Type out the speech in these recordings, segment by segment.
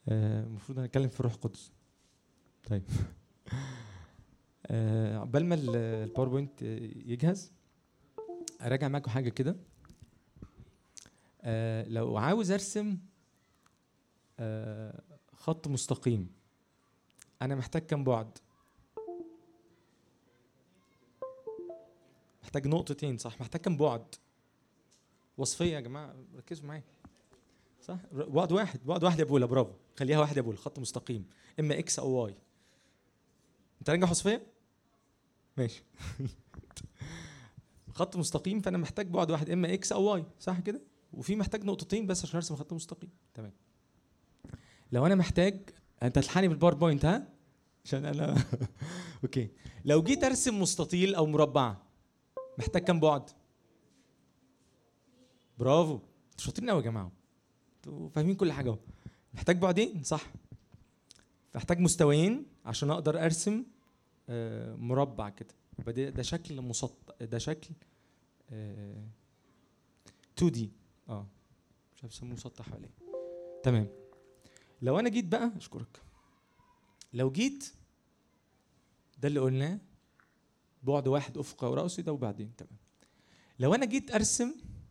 آه، المفروض هنتكلم في الروح القدس طيب آه، عقبال ما ال- الباوربوينت يجهز اراجع معاكم حاجه كده آه، لو عاوز ارسم آه، خط مستقيم انا محتاج كام بعد محتاج نقطتين صح محتاج كام بعد وصفيه يا جماعه ركزوا معايا صح ر- بعد واحد بعد واحد يا بولا برافو خليها واحد يا بولا خط مستقيم اما اكس او واي انت راجع وصفيه ماشي خط مستقيم فانا محتاج بعد واحد اما اكس او واي صح كده وفي محتاج نقطتين بس عشان ارسم خط مستقيم تمام لو انا محتاج انت هتلحقني بالباوربوينت ها عشان انا اوكي لو جيت ارسم مستطيل او مربع محتاج كام بعد برافو انتوا شاطرين قوي يا جماعه انتوا فاهمين كل حاجه اهو محتاج بعدين صح محتاج مستويين عشان اقدر ارسم آه، مربع كده يبقى ده, ده شكل مسطح ده شكل آه، 2 دي اه مش عارف يسموه مسطح ولا ايه تمام لو انا جيت بقى اشكرك لو جيت ده اللي قلناه بعد واحد افقي وراسي ده وبعدين تمام لو انا جيت ارسم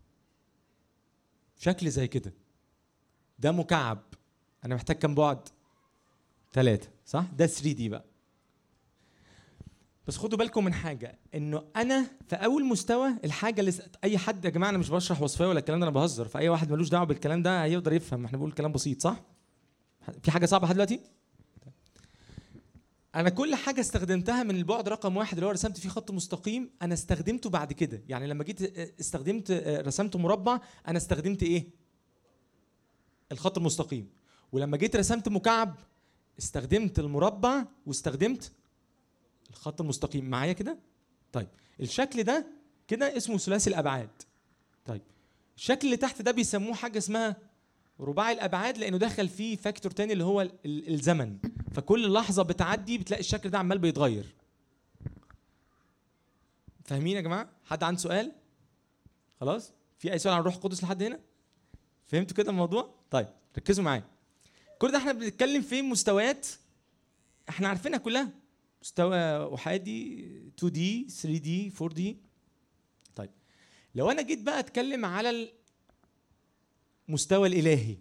شكل زي كده ده مكعب انا محتاج كام بعد ثلاثة صح ده 3 دي بقى بس خدوا بالكم من حاجة انه انا في اول مستوى الحاجة اللي س- اي حد يا جماعة انا مش بشرح وصفية ولا الكلام ده انا بهزر فاي واحد ملوش دعوة بالكلام ده هيقدر يفهم احنا بنقول كلام بسيط صح في حاجة صعبة لحد دلوقتي انا كل حاجة استخدمتها من البعد رقم واحد اللي هو رسمت فيه خط مستقيم انا استخدمته بعد كده يعني لما جيت استخدمت رسمت مربع انا استخدمت ايه الخط المستقيم ولما جيت رسمت مكعب استخدمت المربع واستخدمت الخط المستقيم معايا كده طيب الشكل ده كده اسمه ثلاثي الابعاد طيب الشكل اللي تحت ده بيسموه حاجه اسمها رباعي الابعاد لانه دخل فيه فاكتور تاني اللي هو ال- ال- الزمن فكل لحظه بتعدي بتلاقي الشكل ده عمال بيتغير فاهمين يا جماعه حد عنده سؤال خلاص في اي سؤال عن الروح القدس لحد هنا فهمتوا كده الموضوع طيب ركزوا معايا كل ده احنا بنتكلم في مستويات احنا عارفينها كلها مستوى احادي 2 دي 3 دي 4 دي طيب لو انا جيت بقى اتكلم على المستوى الالهي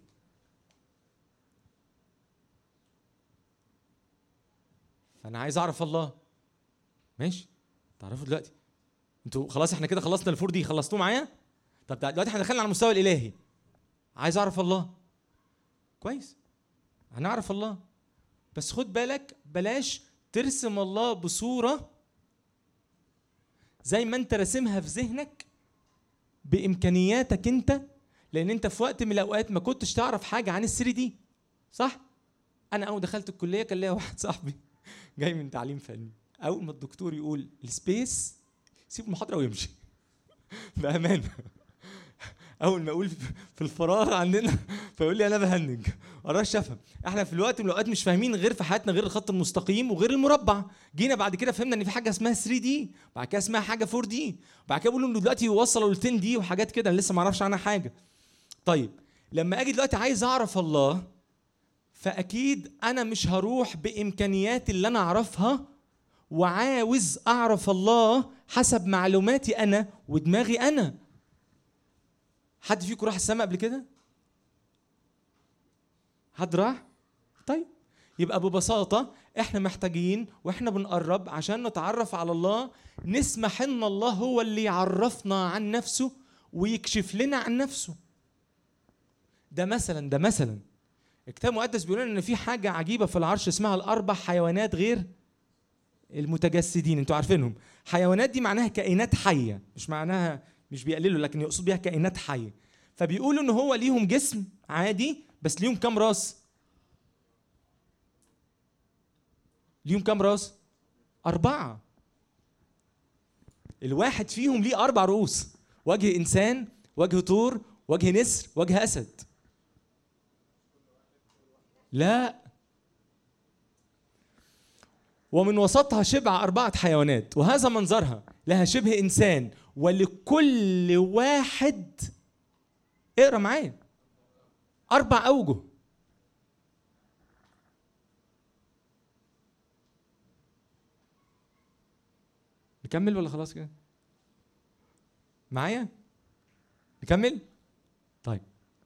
فانا عايز اعرف الله ماشي تعرفوا دلوقتي انتوا خلاص احنا كده خلصنا الفور دي خلصتوه معايا طب دلوقتي احنا دخلنا على المستوى الالهي عايز اعرف الله كويس هنعرف الله بس خد بالك بلاش ترسم الله بصورة زي ما انت راسمها في ذهنك بامكانياتك انت لان انت في وقت من الاوقات ما كنتش تعرف حاجه عن الثري دي صح انا اول دخلت الكليه كان ليا واحد صاحبي جاي من تعليم فني اول ما الدكتور يقول السبيس سيب المحاضره ويمشي بامانه اول ما اقول في الفراغ عندنا فيقول لي انا بهنج قراش افهم احنا في الوقت من الاوقات مش فاهمين غير في حياتنا غير الخط المستقيم وغير المربع جينا بعد كده فهمنا ان في حاجه اسمها 3 دي بعد كده اسمها حاجه 4 دي بعد كده بيقولوا انه دلوقتي وصلوا ل 10 دي وحاجات كده أنا لسه ما اعرفش عنها حاجه طيب لما اجي دلوقتي عايز اعرف الله فاكيد انا مش هروح بامكانياتي اللي انا اعرفها وعاوز اعرف الله حسب معلوماتي انا ودماغي انا حد فيكم راح السماء قبل كده حد راح طيب يبقى ببساطة احنا محتاجين واحنا بنقرب عشان نتعرف على الله نسمح ان الله هو اللي يعرفنا عن نفسه ويكشف لنا عن نفسه ده مثلا ده مثلا الكتاب المقدس بيقول لنا ان في حاجة عجيبة في العرش اسمها الاربع حيوانات غير المتجسدين انتوا عارفينهم حيوانات دي معناها كائنات حية مش معناها مش بيقللوا لكن يقصد بيها كائنات حية فبيقولوا ان هو ليهم جسم عادي بس ليهم كام راس ليهم كام راس أربعة الواحد فيهم ليه أربع رؤوس وجه إنسان وجه طور وجه نسر وجه أسد لا ومن وسطها شبع أربعة حيوانات وهذا منظرها لها شبه إنسان ولكل واحد اقرا معايا أربع أوجه نكمل ولا خلاص كده معايا نكمل طيب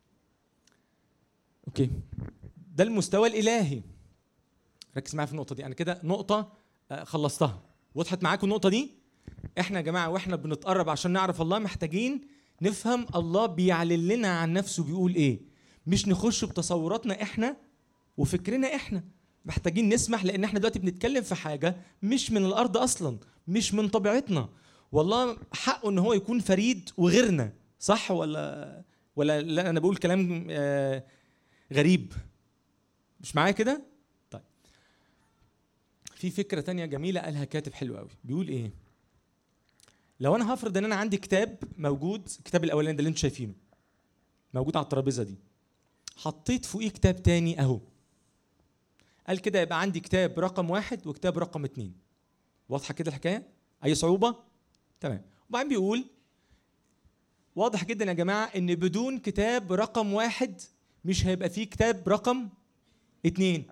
اوكي ده المستوى الالهي ركز معايا في النقطه دي انا كده نقطه آه، خلصتها وضحت معاكم النقطه دي احنا يا جماعه واحنا بنتقرب عشان نعرف الله محتاجين نفهم الله بيعلن لنا عن نفسه بيقول ايه مش نخش بتصوراتنا احنا وفكرنا احنا محتاجين نسمح لان احنا دلوقتي بنتكلم في حاجه مش من الارض اصلا مش من طبيعتنا والله حقه ان هو يكون فريد وغيرنا صح ولا ولا لا انا بقول كلام آه، غريب مش معايا كده طيب في فكره تانية جميله قالها كاتب حلو قوي بيقول ايه لو انا هفرض ان انا عندي كتاب موجود الكتاب الاولاني ده اللي انتوا شايفينه موجود على الترابيزه دي حطيت فوقيه كتاب تاني اهو قال كده يبقى عندي كتاب رقم واحد وكتاب رقم اتنين واضحه كده الحكايه اي صعوبه تمام وبعدين بيقول واضح جدا يا جماعه ان بدون كتاب رقم واحد مش هيبقى فيه كتاب رقم اتنين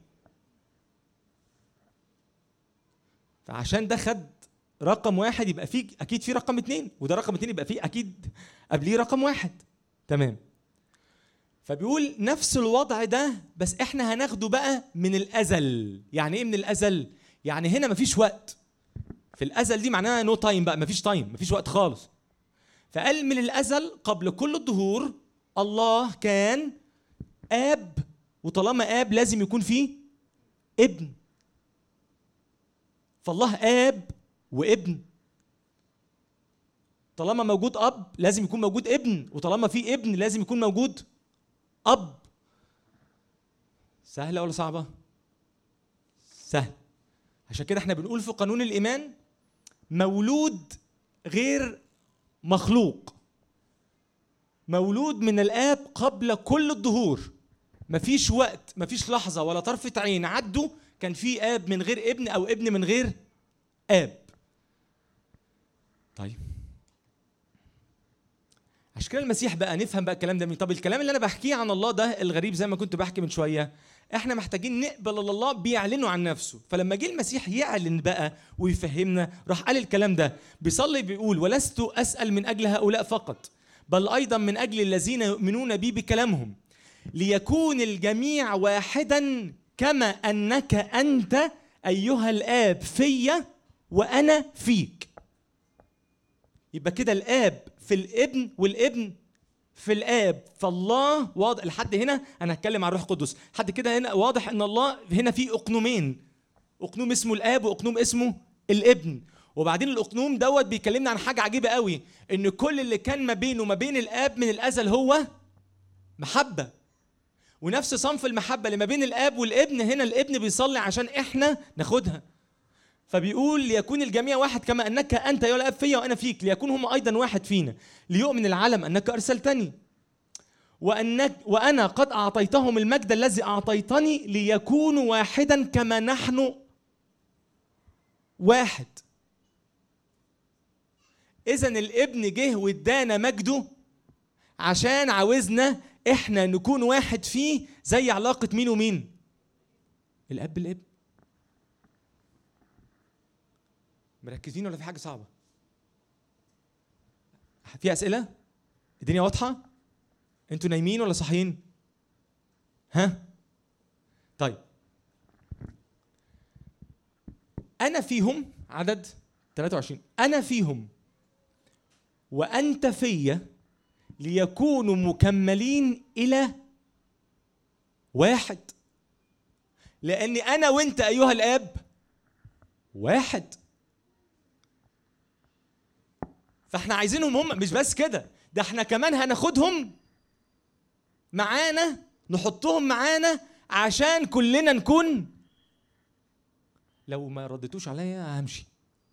فعشان ده خد رقم واحد يبقى فيه اكيد فيه رقم اتنين وده رقم اتنين يبقى فيه اكيد قبليه رقم واحد تمام فبيقول نفس الوضع ده بس احنا هناخده بقى من الازل يعني ايه من الازل يعني هنا مفيش وقت في الازل دي معناها نو تايم بقى مفيش تايم مفيش وقت خالص فقال من الازل قبل كل الدهور الله كان اب وطالما اب لازم يكون فيه ابن فالله اب وابن طالما موجود اب لازم يكون موجود ابن وطالما في ابن لازم يكون موجود اب سهله ولا صعبه سهل عشان كده احنا بنقول في قانون الايمان مولود غير مخلوق مولود من الاب قبل كل الدهور مفيش وقت مفيش لحظه ولا طرفه عين عدوا كان في اب من غير ابن او ابن من غير اب طيب عشان كده المسيح بقى نفهم بقى الكلام ده مين طب الكلام اللي انا بحكيه عن الله ده الغريب زي ما كنت بحكي من شويه احنا محتاجين نقبل الله بيعلنه عن نفسه فلما جه المسيح يعلن بقى ويفهمنا راح قال الكلام ده بيصلي بيقول ولست اسال من اجل هؤلاء فقط بل ايضا من اجل الذين يؤمنون بي بكلامهم ليكون الجميع واحدا كما انك انت ايها الاب فيا وانا فيك يبقى كده الاب في الابن والابن في الاب فالله واضح لحد هنا انا هتكلم عن الروح القدس حد كده هنا واضح ان الله هنا في اقنومين اقنوم اسمه الاب واقنوم اسمه الابن وبعدين الاقنوم دوت بيكلمنا عن حاجه عجيبه قوي ان كل اللي كان ما بينه وما بين الاب من الازل هو محبه ونفس صنف المحبه اللي ما بين الاب والابن هنا الابن بيصلي عشان احنا ناخدها فبيقول ليكون الجميع واحد كما انك انت يا الاب فيا وانا فيك ليكون هم ايضا واحد فينا ليؤمن العالم انك ارسلتني وانك وانا قد اعطيتهم المجد الذي اعطيتني ليكونوا واحدا كما نحن واحد اذا الابن جه وادانا مجده عشان عاوزنا احنا نكون واحد فيه زي علاقه مين ومين الاب بالابن مركزين ولا في حاجه صعبه في اسئله الدنيا واضحه انتوا نايمين ولا صاحيين ها طيب انا فيهم عدد 23 انا فيهم وانت فيا ليكونوا مكملين الى واحد لاني انا وانت ايها الاب واحد فاحنا عايزينهم هم مش بس كده ده احنا كمان هناخدهم معانا نحطهم معانا عشان كلنا نكون لو ما ردتوش عليا همشي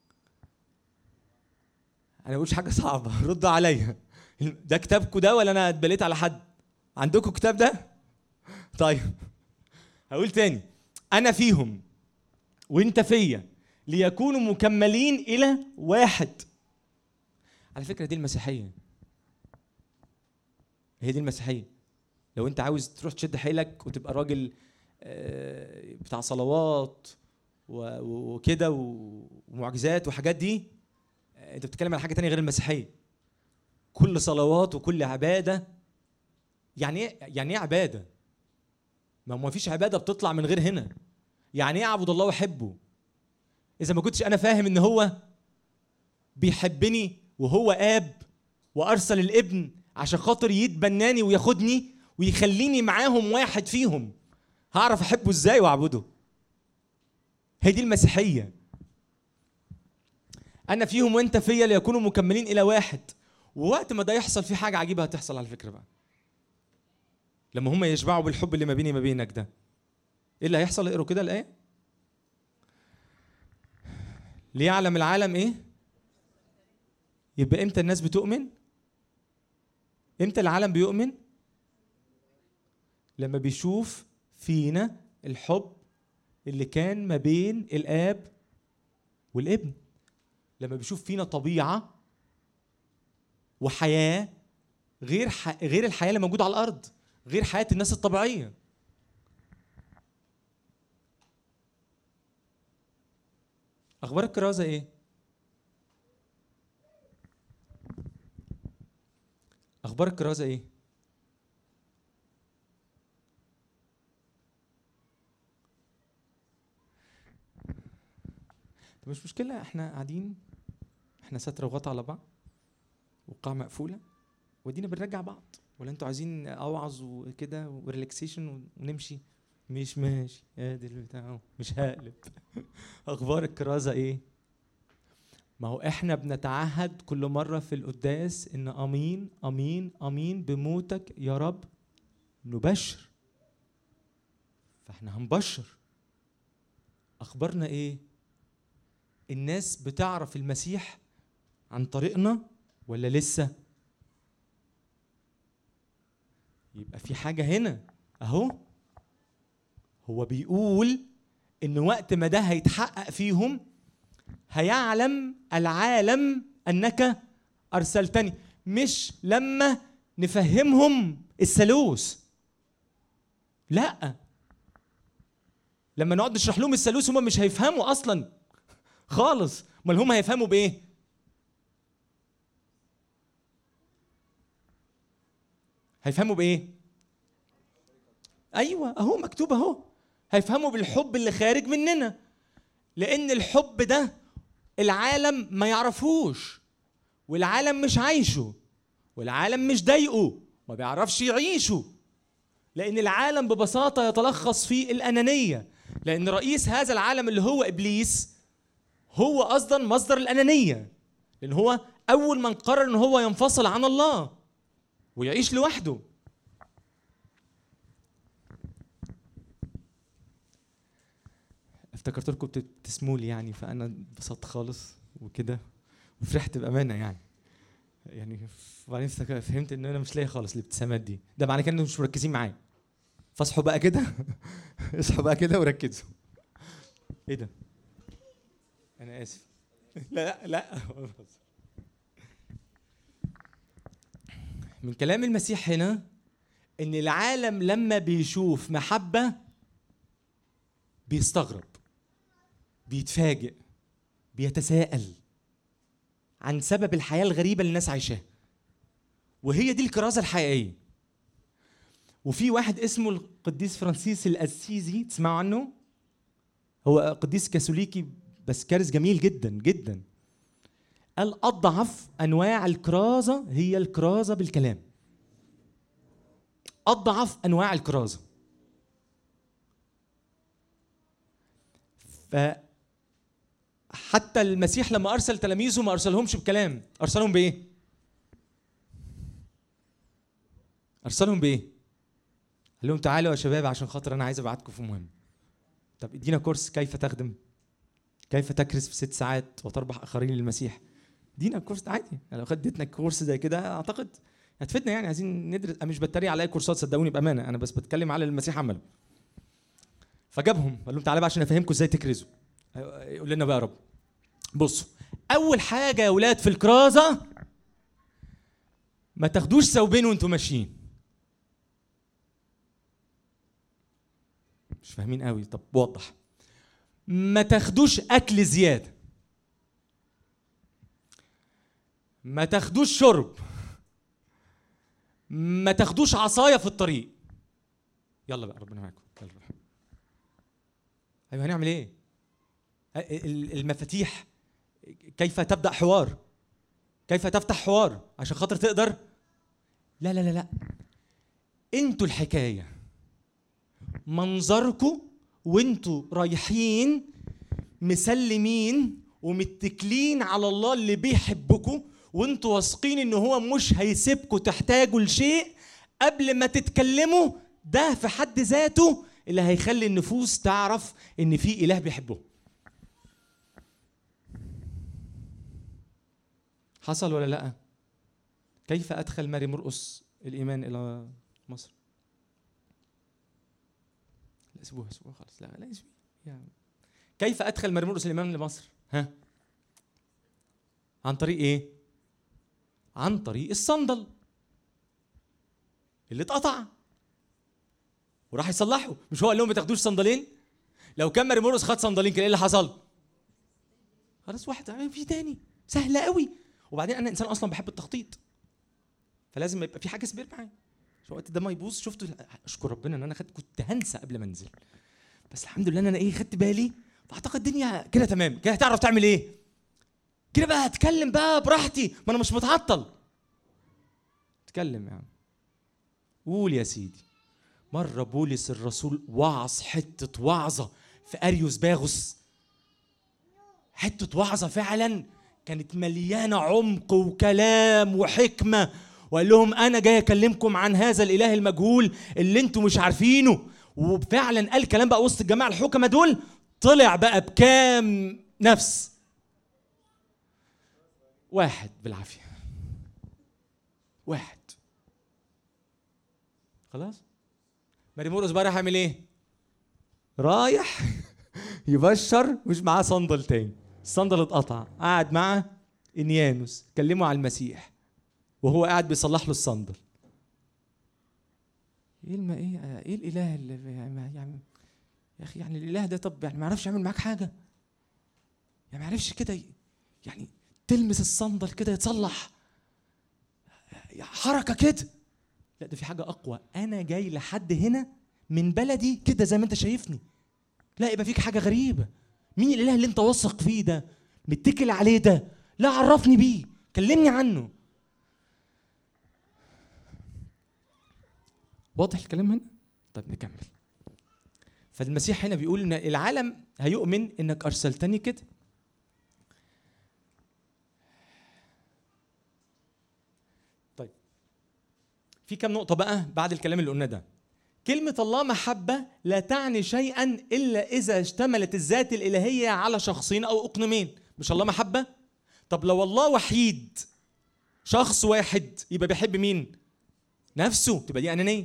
انا بقولش حاجه صعبه ردوا عليا ده كتابكم ده ولا انا اتبليت على حد عندكم كتاب ده طيب هقول تاني انا فيهم وانت فيا ليكونوا مكملين الى واحد على فكره دي المسيحيه هي دي المسيحيه لو انت عاوز تروح تشد حيلك وتبقى راجل آه، بتاع صلوات و- و- وكده و- ومعجزات وحاجات دي انت بتتكلم على حاجه تانية غير المسيحيه كل صلوات وكل عباده يعني ايه يعني ايه عباده ما هو ما فيش عباده بتطلع من غير هنا يعني ايه اعبد الله واحبه اذا ما كنتش انا فاهم ان هو بيحبني وهو اب وارسل الابن عشان خاطر يتبناني وياخدني ويخليني معاهم واحد فيهم هعرف احبه ازاي واعبده هي دي المسيحيه انا فيهم وانت فيا ليكونوا مكملين الى واحد ووقت ما ده يحصل في حاجه عجيبه هتحصل على فكره بقى لما هم يشبعوا بالحب اللي ما بيني ما بينك ده ايه اللي هيحصل اقروا كده الايه ليعلم العالم ايه يبقى امتى الناس بتؤمن امتى العالم بيؤمن لما بيشوف فينا الحب اللي كان ما بين الاب والابن لما بيشوف فينا طبيعه وحياه غير ح... غير الحياه اللي موجوده على الارض غير حياه الناس الطبيعيه اخبار الكرازه ايه اخبار الكرازه ايه طب مش مشكله احنا قاعدين احنا ستر وغطا على بعض وقاع مقفوله ودينا بنرجع بعض ولا انتوا عايزين اوعظ وكده وريلاكسيشن ونمشي مش ماشي ادي البتاع مش هقلب اخبار الكرازه ايه ما هو احنا بنتعهد كل مره في القداس ان امين امين امين بموتك يا رب نبشر فاحنا هنبشر اخبارنا ايه الناس بتعرف المسيح عن طريقنا ولا لسه يبقى في حاجه هنا اهو هو بيقول ان وقت ما ده هيتحقق فيهم هيعلم العالم انك ارسلتني مش لما نفهمهم الثالوث لا لما نقعد نشرح لهم الثالوث هم مش هيفهموا اصلا خالص امال هم هيفهموا بايه هيفهموا بايه ايوه اهو مكتوب اهو هيفهموا بالحب اللي خارج مننا لان الحب ده العالم ما يعرفوش والعالم مش عايشه والعالم مش ضايقه ما بيعرفش يعيشه لان العالم ببساطه يتلخص في الانانيه لان رئيس هذا العالم اللي هو ابليس هو اصلا مصدر الانانيه لان هو اول من قرر ان هو ينفصل عن الله ويعيش لوحده افتكرت لكم بتبتسموا لي يعني فانا انبسطت خالص وكده وفرحت بامانه يعني يعني وبعدين فهمت ان انا مش لاقي خالص الابتسامات دي ده معنى كده انهم مش مركزين معايا فاصحوا بقى كده اصحوا بقى كده وركزوا ايه ده انا اسف لا لا من كلام المسيح هنا ان العالم لما بيشوف محبه بيستغرب بيتفاجئ بيتساءل عن سبب الحياه الغريبه اللي الناس عايشاها وهي دي الكرازه الحقيقيه وفي واحد اسمه القديس فرانسيس الاسيزي تسمعوا عنه هو قديس كاثوليكي بس كارث جميل جدا جدا قال اضعف انواع الكرازه هي الكرازه بالكلام اضعف انواع الكرازه ف حتى المسيح لما ارسل تلاميذه ما ارسلهمش بكلام ارسلهم بايه ارسلهم بايه قال لهم تعالوا يا شباب عشان خاطر انا عايز ابعتكم في مهم طب ادينا كورس كيف تخدم كيف تكرس في ست ساعات وتربح اخرين للمسيح ادينا كورس عادي يعني لو خدتنا كورس زي كده اعتقد هتفيدنا يعني عايزين ندرس انا مش بتريق على اي كورسات صدقوني بامانه انا بس بتكلم على المسيح عمله فجابهم قال لهم تعالوا بقى عشان افهمكم ازاي تكرزوا يقول لنا بقى يا رب بصوا اول حاجه يا اولاد في الكرازه ما تاخدوش ثوبين وانتوا ماشيين مش فاهمين قوي طب وضح ما تاخدوش اكل زياده ما تاخدوش شرب ما تاخدوش عصايه في الطريق يلا بقى ربنا معاكم يلا ايوه هنعمل ايه ال- المفاتيح كيف تبدا حوار كيف تفتح حوار عشان خاطر تقدر لا لا لا لا انتوا الحكايه منظركم وانتوا رايحين مسلمين ومتكلين على الله اللي بيحبكم وانتوا واثقين ان هو مش هيسيبكم تحتاجوا لشيء قبل ما تتكلموا ده في حد ذاته اللي هيخلي النفوس تعرف ان في اله بيحبه حصل ولا لا كيف ادخل ماري مرقس الايمان الى مصر لا سيبوها سيبوها خلاص لا لا سيبوها يعني كيف ادخل ماري مرقس الايمان لمصر ها عن طريق ايه عن طريق الصندل اللي اتقطع وراح يصلحه مش هو قال لهم ما تاخدوش صندلين لو كان ماري مرقس خد صندلين كان ايه اللي حصل خلاص واحد آه، في تاني سهله قوي وبعدين انا انسان اصلا بحب التخطيط فلازم يبقى في حاجه سبير معايا عشان وقت ده ما يبوظ شفته اشكر ربنا ان انا خدت كنت هنسى قبل ما انزل بس الحمد لله ان انا ايه خدت بالي فاعتقد الدنيا كده تمام كده هتعرف تعمل ايه كده بقى هتكلم بقى براحتي ما انا مش متعطل اتكلم يا عم قول يا سيدي مرة بولس الرسول وعظ حتة وعظة في أريوس باغوس حتة وعظة فعلا كانت مليانة عمق وكلام وحكمة وقال لهم أنا جاي أكلمكم عن هذا الإله المجهول اللي أنتم مش عارفينه وفعلا قال كلام بقى وسط الجماعة الحكمة دول طلع بقى بكام نفس واحد بالعافية واحد خلاص ماري مورس بقى رايح يعمل ايه رايح يبشر مش معاه صندل تاني الصندل اتقطع قعد مع انيانوس كلمه على المسيح وهو قاعد بيصلح له الصندل ايه الم... ايه ايه الاله اللي يعني يعني يا اخي يعني الاله ده طب يعني ما يعرفش يعمل معاك حاجه يعني ما يعرفش كده ي- يعني تلمس الصندل كده يتصلح حركه كده لا ده في حاجه اقوى انا جاي لحد هنا من بلدي كده زي ما انت شايفني لا يبقى فيك حاجه غريبه مين الاله اللي انت واثق فيه ده متكل عليه ده لا عرفني بيه كلمني عنه واضح الكلام هنا طب نكمل فالمسيح هنا بيقول ان العالم هيؤمن انك ارسلتني كده طيب في كام نقطة بقى بعد الكلام اللي قلناه ده كلمة الله محبة لا تعني شيئا إلا إذا اشتملت الذات الإلهية على شخصين أو أقنومين مش الله محبة طب لو الله وحيد شخص واحد يبقى بيحب مين نفسه تبقى دي أنانية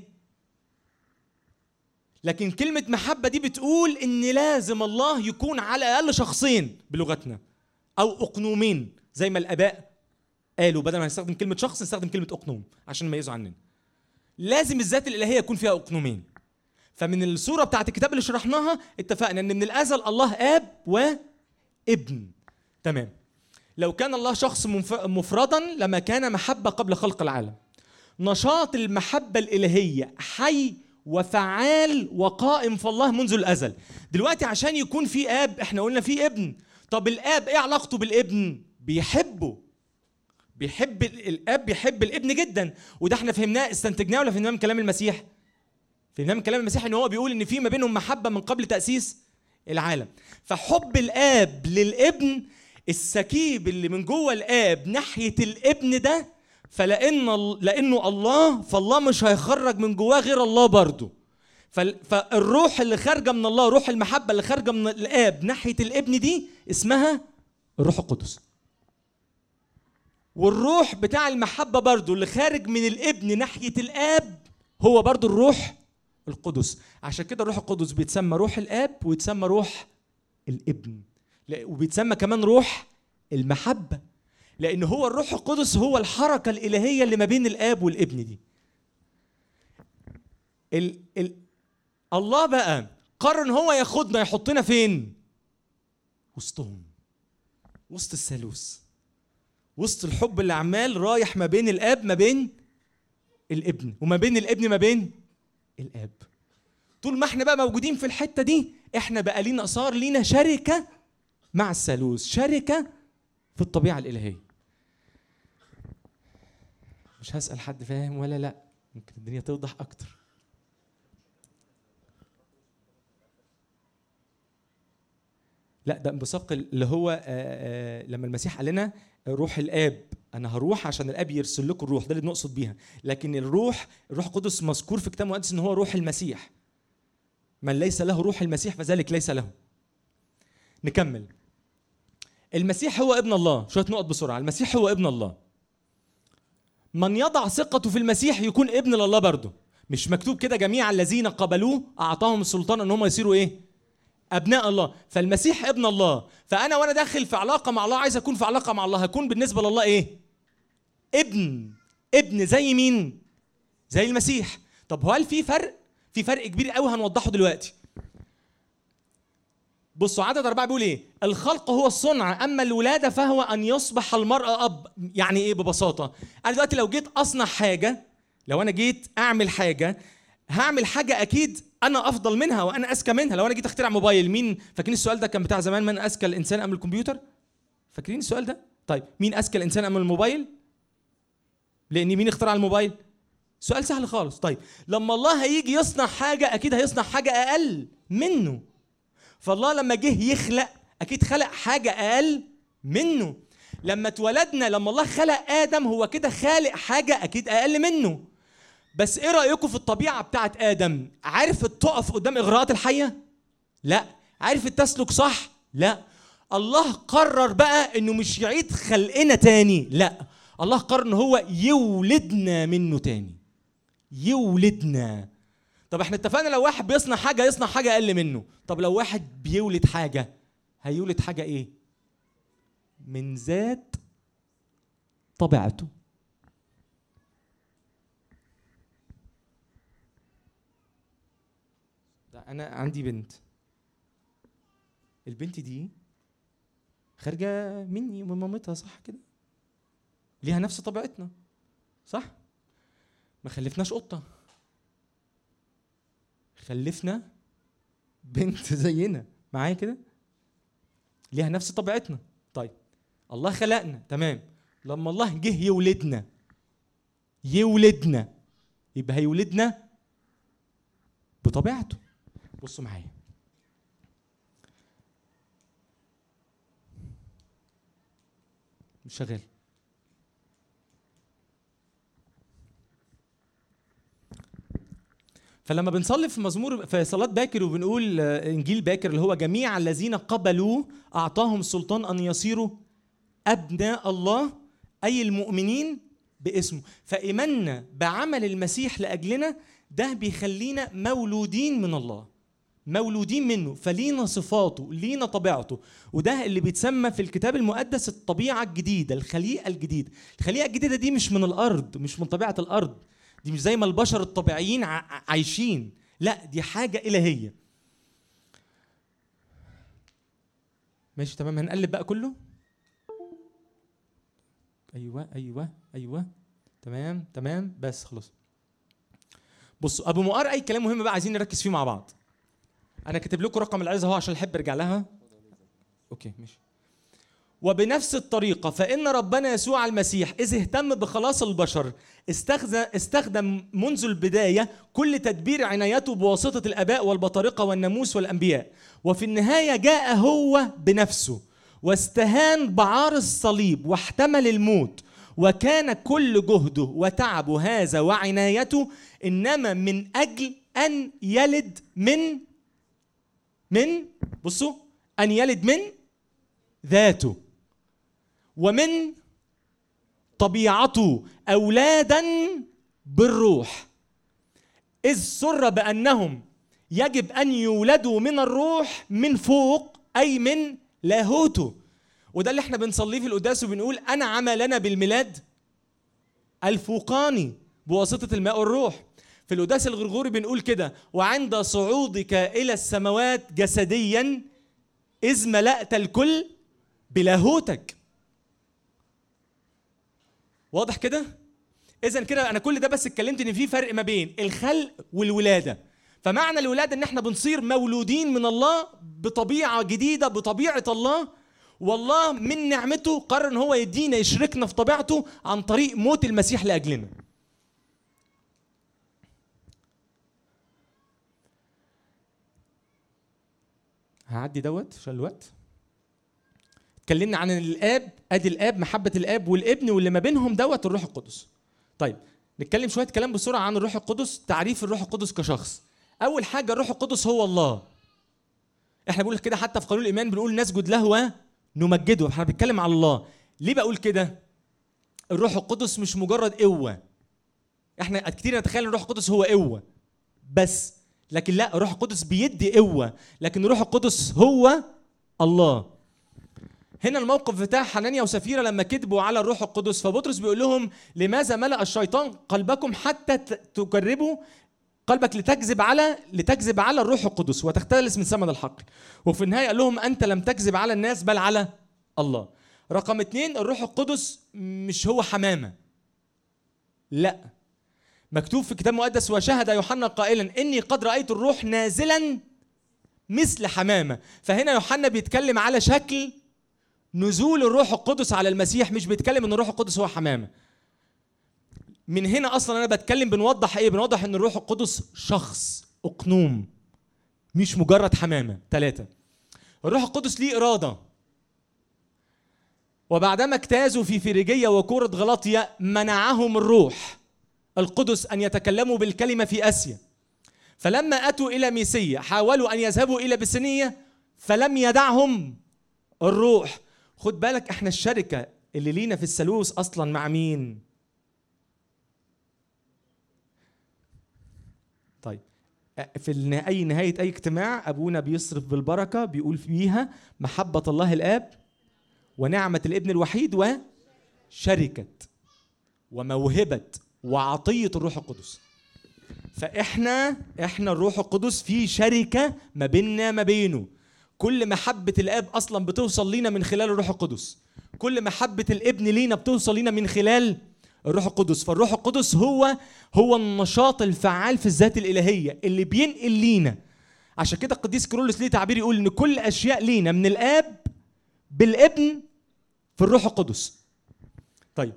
لكن كلمة محبة دي بتقول إن لازم الله يكون على الأقل شخصين بلغتنا أو أقنومين زي ما الآباء قالوا بدل ما نستخدم كلمة شخص نستخدم كلمة أقنوم عشان نميزوا عننا لازم الذات الإلهية يكون فيها أقنومين فمن الصورة بتاعت الكتاب اللي شرحناها اتفقنا إن من الأزل الله آب وابن تمام لو كان الله شخص منف- مفردا لما كان محبة قبل خلق العالم نشاط المحبة الإلهية حي وفعال وقائم في الله منذ الأزل دلوقتي عشان يكون في آب احنا قلنا في ابن طب الآب ايه علاقته بالابن بيحبه بيحب ال- الاب بيحب الابن جدا وده احنا فهمناه استنتجناه ولا فهمناه من كلام المسيح فهمناه من كلام المسيح ان هو بيقول ان في ما بينهم محبه من قبل تاسيس العالم فحب الاب للابن السكيب اللي من جوه الاب ناحيه الابن ده فلان ال- لانه الله فالله مش هيخرج من جواه غير الله برضه فال- فالروح اللي خارجه من الله روح المحبه اللي خارجه من الاب ناحيه الابن دي اسمها الروح القدس والروح بتاع المحبة برضو اللي خارج من الابن ناحية الآب هو برضو الروح القدس عشان كده الروح القدس بيتسمى روح الآب ويتسمى روح الابن لا- وبيتسمى كمان روح المحبة لأن هو الروح القدس هو الحركة الإلهية اللي ما بين الآب والابن دي ال ال الله بقى قرر ان هو ياخدنا يحطنا فين وسطهم وسط الثالوث وسط الحب اللي عمال رايح ما بين الاب ما بين الابن وما بين الابن ما بين الاب طول ما احنا بقى موجودين في الحته دي احنا بقى لينا صار لينا شركه مع الثالوث شركه في الطبيعه الالهيه مش هسال حد فاهم ولا لا ممكن الدنيا توضح اكتر لا ده انبثاق اللي هو آآ آآ لما المسيح قال لنا روح الاب انا هروح عشان الاب يرسل لكم الروح ده اللي بنقصد بيها لكن الروح الروح القدس مذكور في كتاب مقدس ان هو روح المسيح من ليس له روح المسيح فذلك ليس له نكمل المسيح هو ابن الله شويه نقط بسرعه المسيح هو ابن الله من يضع ثقته في المسيح يكون ابن لله برضه مش مكتوب كده جميع الذين قبلوه اعطاهم السلطان ان هم يصيروا ايه ابناء الله فالمسيح ابن الله فانا وانا داخل في علاقه مع الله عايز اكون في علاقه مع الله هكون بالنسبه لله ايه ابن ابن زي مين زي المسيح طب هل في فرق في فرق كبير قوي هنوضحه دلوقتي بصوا عدد أربعة بيقول إيه؟ الخلق هو الصنع أما الولادة فهو أن يصبح المرأة أب يعني إيه ببساطة؟ أنا دلوقتي لو جيت أصنع حاجة لو أنا جيت أعمل حاجة هعمل حاجة أكيد أنا أفضل منها وأنا أذكى منها لو أنا جيت أخترع موبايل مين فاكرين السؤال ده كان بتاع زمان من أذكى الإنسان أم الكمبيوتر؟ فاكرين السؤال ده؟ طيب مين أذكى الإنسان أم الموبايل؟ لأن مين اخترع الموبايل؟ سؤال سهل خالص طيب لما الله هيجي يصنع حاجة أكيد هيصنع حاجة أقل منه فالله لما جه يخلق أكيد خلق حاجة أقل منه لما اتولدنا لما الله خلق آدم هو كده خالق حاجة أكيد أقل منه بس إيه رأيكم في الطبيعة بتاعت آدم عارف تقف قدام إغراءات الحية؟ لا عارف تسلك صح؟ لا الله قرر بقى إنه مش يعيد خلقنا تاني لا الله قرر إن هو يولدنا منه تاني يولدنا طب احنا اتفقنا لو واحد بيصنع حاجه يصنع حاجه اقل منه طب لو واحد بيولد حاجه هيولد حاجه ايه من ذات طبيعته ده انا عندي بنت البنت دي خارجه مني ومن مامتها صح كده ليها نفس طبيعتنا صح ما خلفناش قطه خلفنا بنت زينا معايا كده ليها نفس طبيعتنا طيب الله خلقنا تمام لما الله جه يولدنا يولدنا يبقى هيولدنا بطبيعته بصوا معايا مش شغال فلما بنصلي في مزمور في صلاة باكر وبنقول إنجيل باكر اللي هو جميع الذين قبلوا أعطاهم السلطان أن يصيروا أبناء الله أي المؤمنين باسمه فإيماننا بعمل المسيح لأجلنا ده بيخلينا مولودين من الله مولودين منه فلينا صفاته لينا طبيعته وده اللي بيتسمى في الكتاب المقدس الطبيعة الجديدة الخليقة الجديدة الخليقة الجديدة دي مش من الأرض مش من طبيعة الأرض دي مش زي ما البشر الطبيعيين عايشين لا دي حاجة إلهية ماشي تمام هنقلب بقى كله ايوه ايوه ايوه تمام تمام بس خلاص بصوا ابو مؤار اي كلام مهم بقى عايزين نركز فيه مع بعض انا كاتب لكم رقم العزه اهو عشان احب ارجع لها اوكي ماشي وبنفس الطريقة فإن ربنا يسوع المسيح إذ اهتم بخلاص البشر استخدم منذ البداية كل تدبير عنايته بواسطة الآباء والبطارقة والناموس والأنبياء وفي النهاية جاء هو بنفسه واستهان بعار الصليب واحتمل الموت وكان كل جهده وتعبه هذا وعنايته إنما من أجل أن يلد من من بصوا أن يلد من ذاته ومن طبيعته اولادا بالروح اذ سر بانهم يجب ان يولدوا من الروح من فوق اي من لاهوته وده اللي احنا بنصليه في القداس وبنقول انا عملنا بالميلاد الفوقاني بواسطه الماء والروح في القداس الغرغوري بنقول كده وعند صعودك الى السماوات جسديا اذ ملأت الكل بلاهوتك واضح كده اذا كده انا كل ده بس اتكلمت ان في فرق ما بين الخلق والولاده فمعنى الولاده ان احنا بنصير مولودين من الله بطبيعه جديده بطبيعه الله والله من نعمته قرر ان هو يدينا يشركنا في طبيعته عن طريق موت المسيح لاجلنا هعدي دوت عشان الوقت اتكلمنا عن الاب ادي الاب محبه الاب والابن واللي ما بينهم دوت الروح القدس طيب نتكلم شويه كلام بسرعه عن الروح القدس تعريف الروح القدس كشخص اول حاجه الروح القدس هو الله احنا بنقول كده حتى في قانون الايمان بنقول نسجد له ونمجده احنا بنتكلم على الله ليه بقول كده الروح القدس مش مجرد قوه احنا كتير نتخيل ان الروح القدس هو قوه بس لكن لا الروح القدس بيدي قوه لكن الروح القدس هو الله هنا الموقف بتاع حنانيا وسفيرة لما كذبوا على الروح القدس فبطرس بيقول لهم لماذا ملأ الشيطان قلبكم حتى تجربوا قلبك لتكذب على لتكذب على الروح القدس وتختلس من ثمن الحقل وفي النهايه قال لهم انت لم تكذب على الناس بل على الله رقم اتنين الروح القدس مش هو حمامه لا مكتوب في كتاب مقدس وشهد يوحنا قائلا اني قد رايت الروح نازلا مثل حمامه فهنا يوحنا بيتكلم على شكل نزول الروح القدس على المسيح مش بيتكلم ان الروح القدس هو حمامه من هنا اصلا انا بتكلم بنوضح ايه بنوضح ان الروح القدس شخص اقنوم مش مجرد حمامه ثلاثه الروح القدس ليه اراده وبعدما اجتازوا في فيريجية وكورة غلاطيا منعهم الروح القدس أن يتكلموا بالكلمة في آسيا فلما أتوا إلى ميسية حاولوا أن يذهبوا إلى بسنية فلم يدعهم الروح خد بالك احنا الشركة اللي لينا في الثالوث أصلا مع مين طيب في اي نهايه اي اجتماع ابونا بيصرف بالبركه بيقول فيها محبه الله الاب ونعمه الابن الوحيد وشركه وموهبه وعطيه الروح القدس فاحنا احنا الروح القدس في شركه ما بيننا ما بينه كل محبه الاب اصلا بتوصل لينا من خلال الروح القدس كل محبه الابن لينا بتوصل لينا من خلال الروح القدس فالروح القدس هو هو النشاط الفعال في الذات الالهيه اللي بينقل لينا عشان كده القديس كيرلس ليه تعبير يقول ان كل اشياء لينا من الاب بالابن في الروح القدس طيب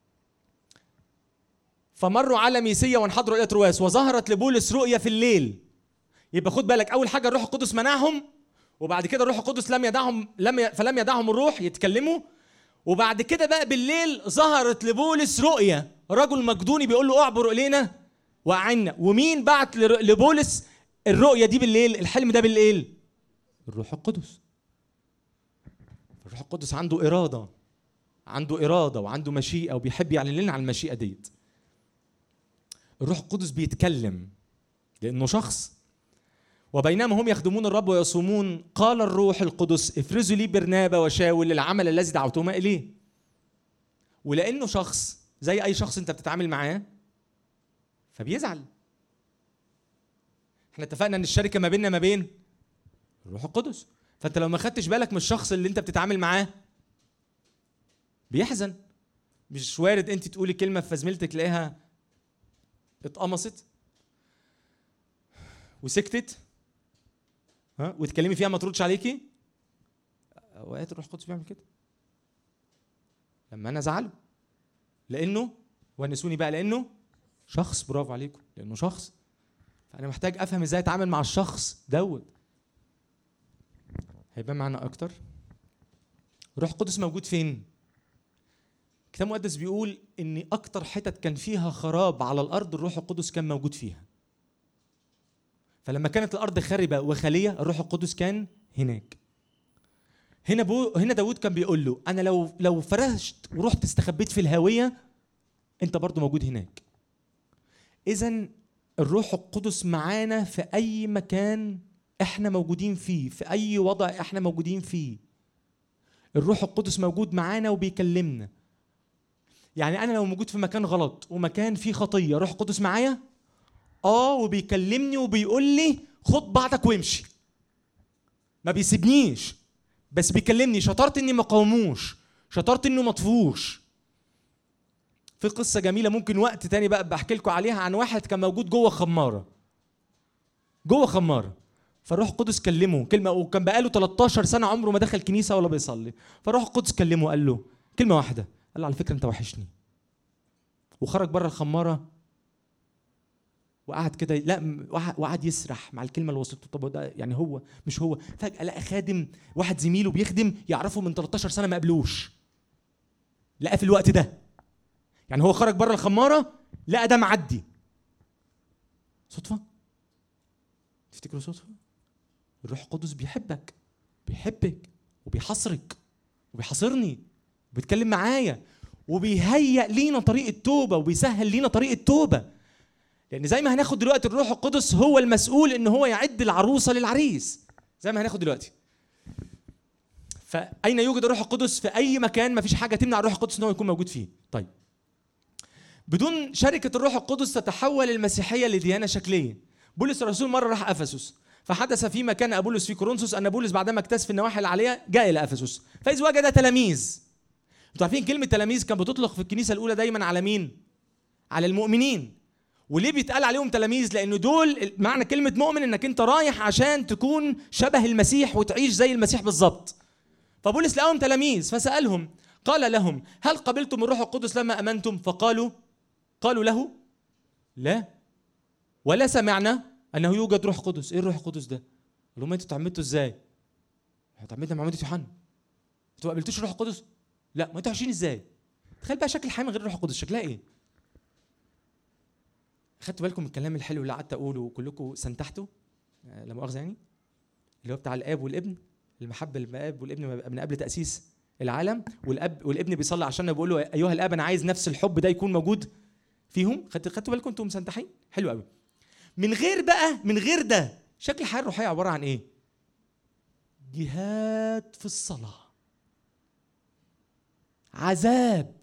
فمروا على ميسية وانحدروا إلى ترواس وظهرت لبولس رؤية في الليل يبقى خد بالك أول حاجة الروح القدس منعهم وبعد كده الروح القدس لم يدعهم لم ي... فلم يدعهم الروح يتكلموا وبعد كده بقى بالليل ظهرت لبولس رؤية رجل مقدوني بيقول له اعبر الينا وأعنا ومين بعت لبولس الرؤية دي بالليل الحلم ده بالليل الروح القدس الروح القدس عنده إرادة عنده إرادة وعنده مشيئة وبيحب يعلن لنا عن المشيئة ديت الروح القدس بيتكلم لأنه شخص وبينما هم يخدمون الرب ويصومون قال الروح القدس افرزوا لي برنابا وشاول للعمل الذي دعوتهما اليه ولانه شخص زي اي شخص انت بتتعامل معاه فبيزعل احنا اتفقنا ان الشركه ما بيننا ما بين الروح القدس فانت لو ما خدتش بالك من الشخص اللي انت بتتعامل معاه بيحزن مش وارد انت تقولي كلمه فزميلتك تلاقيها اتقمصت وسكتت ها وتكلمي فيها ما تردش عليكي اوقات الروح القدس بيعمل كده لما انا ازعله لانه ونسوني بقى لانه شخص برافو عليكم لانه شخص فانا محتاج افهم ازاي اتعامل مع الشخص دوت هيبان معانا اكتر الروح القدس موجود فين الكتاب المقدس بيقول ان اكتر حتت كان فيها خراب على الارض الروح القدس كان موجود فيها فلما كانت الارض خربه وخاليه الروح القدس كان هناك هنا بو هنا داود كان بيقول له انا لو لو فرشت ورحت استخبيت في الهاويه انت برضو موجود هناك اذا الروح القدس معانا في اي مكان احنا موجودين فيه في اي وضع احنا موجودين فيه الروح القدس موجود معانا وبيكلمنا يعني انا لو موجود في مكان غلط ومكان فيه خطيه روح القدس معايا اه وبيكلمني وبيقول لي خد بعضك وامشي ما بيسيبنيش بس بيكلمني شطرت اني ما قاوموش شطرت انه ما طفوش في قصه جميله ممكن وقت تاني بقى بحكي لكم عليها عن واحد كان موجود جوه خماره جوه خماره فالروح القدس كلمه كلمه وكان بقاله 13 سنه عمره ما دخل كنيسه ولا بيصلي فالروح القدس كلمه قال له كلمه واحده قال له على فكره انت وحشني وخرج بره الخماره وقعد كده لا م- وقع- وقعد يسرح مع الكلمه اللي وصلت له طب هو ده يعني هو مش هو فجاه لقى خادم واحد زميله بيخدم يعرفه من 13 سنه ما قابلوش لقى في الوقت ده يعني هو خرج بره الخماره لقى ده معدي صدفه تفتكروا صدفه الروح القدس بيحبك بيحبك وبيحصرك وبيحاصرني وبيتكلم معايا وبيهيئ لينا طريق التوبه وبيسهل لينا طريق التوبه لان زي ما هناخد دلوقتي الروح القدس هو المسؤول ان هو يعد العروسه للعريس زي ما هناخد دلوقتي فاين يوجد الروح القدس في اي مكان ما فيش حاجه تمنع الروح القدس ان هو يكون موجود فيه طيب بدون شركه الروح القدس تتحول المسيحيه لديانه شكليه بولس الرسول مره راح افسس فحدث فيما كان ابولس في كورنثوس ان بولس بعدما اكتشف النواحي العاليه جاء الى افسس فاذ وجد تلاميذ انتوا عارفين كلمه تلاميذ كان بتطلق في الكنيسه الاولى دايما على مين على المؤمنين وليه بيتقال عليهم تلاميذ لان دول معنى كلمه مؤمن انك انت رايح عشان تكون شبه المسيح وتعيش زي المسيح بالظبط فبولس لقاهم تلاميذ فسالهم قال لهم هل قبلتم الروح القدس لما امنتم فقالوا قالوا له لا ولا سمعنا انه يوجد روح قدس ايه الروح القدس ده قال لهم انتوا اتعمدتوا ازاي احنا اتعمدنا معموديه يوحنا انتوا ما قابلتوش الروح القدس لا ما انتوا عايشين ازاي تخيل بقى شكل الحياه من غير الروح القدس شكلها ايه خدتوا بالكم من الكلام الحلو اللي قعدت اقوله وكلكم سنتحتوا آه، لا مؤاخذه يعني اللي هو بتاع الاب والابن المحبه للاب والابن من قبل تاسيس العالم والاب والابن بيصلي عشان بيقول له ايها الاب انا عايز نفس الحب ده يكون موجود فيهم خدت خدتوا بالكم انتم مسنتحين حلو قوي من غير بقى من غير ده شكل الحياه الروحيه عباره عن ايه جهاد في الصلاه عذاب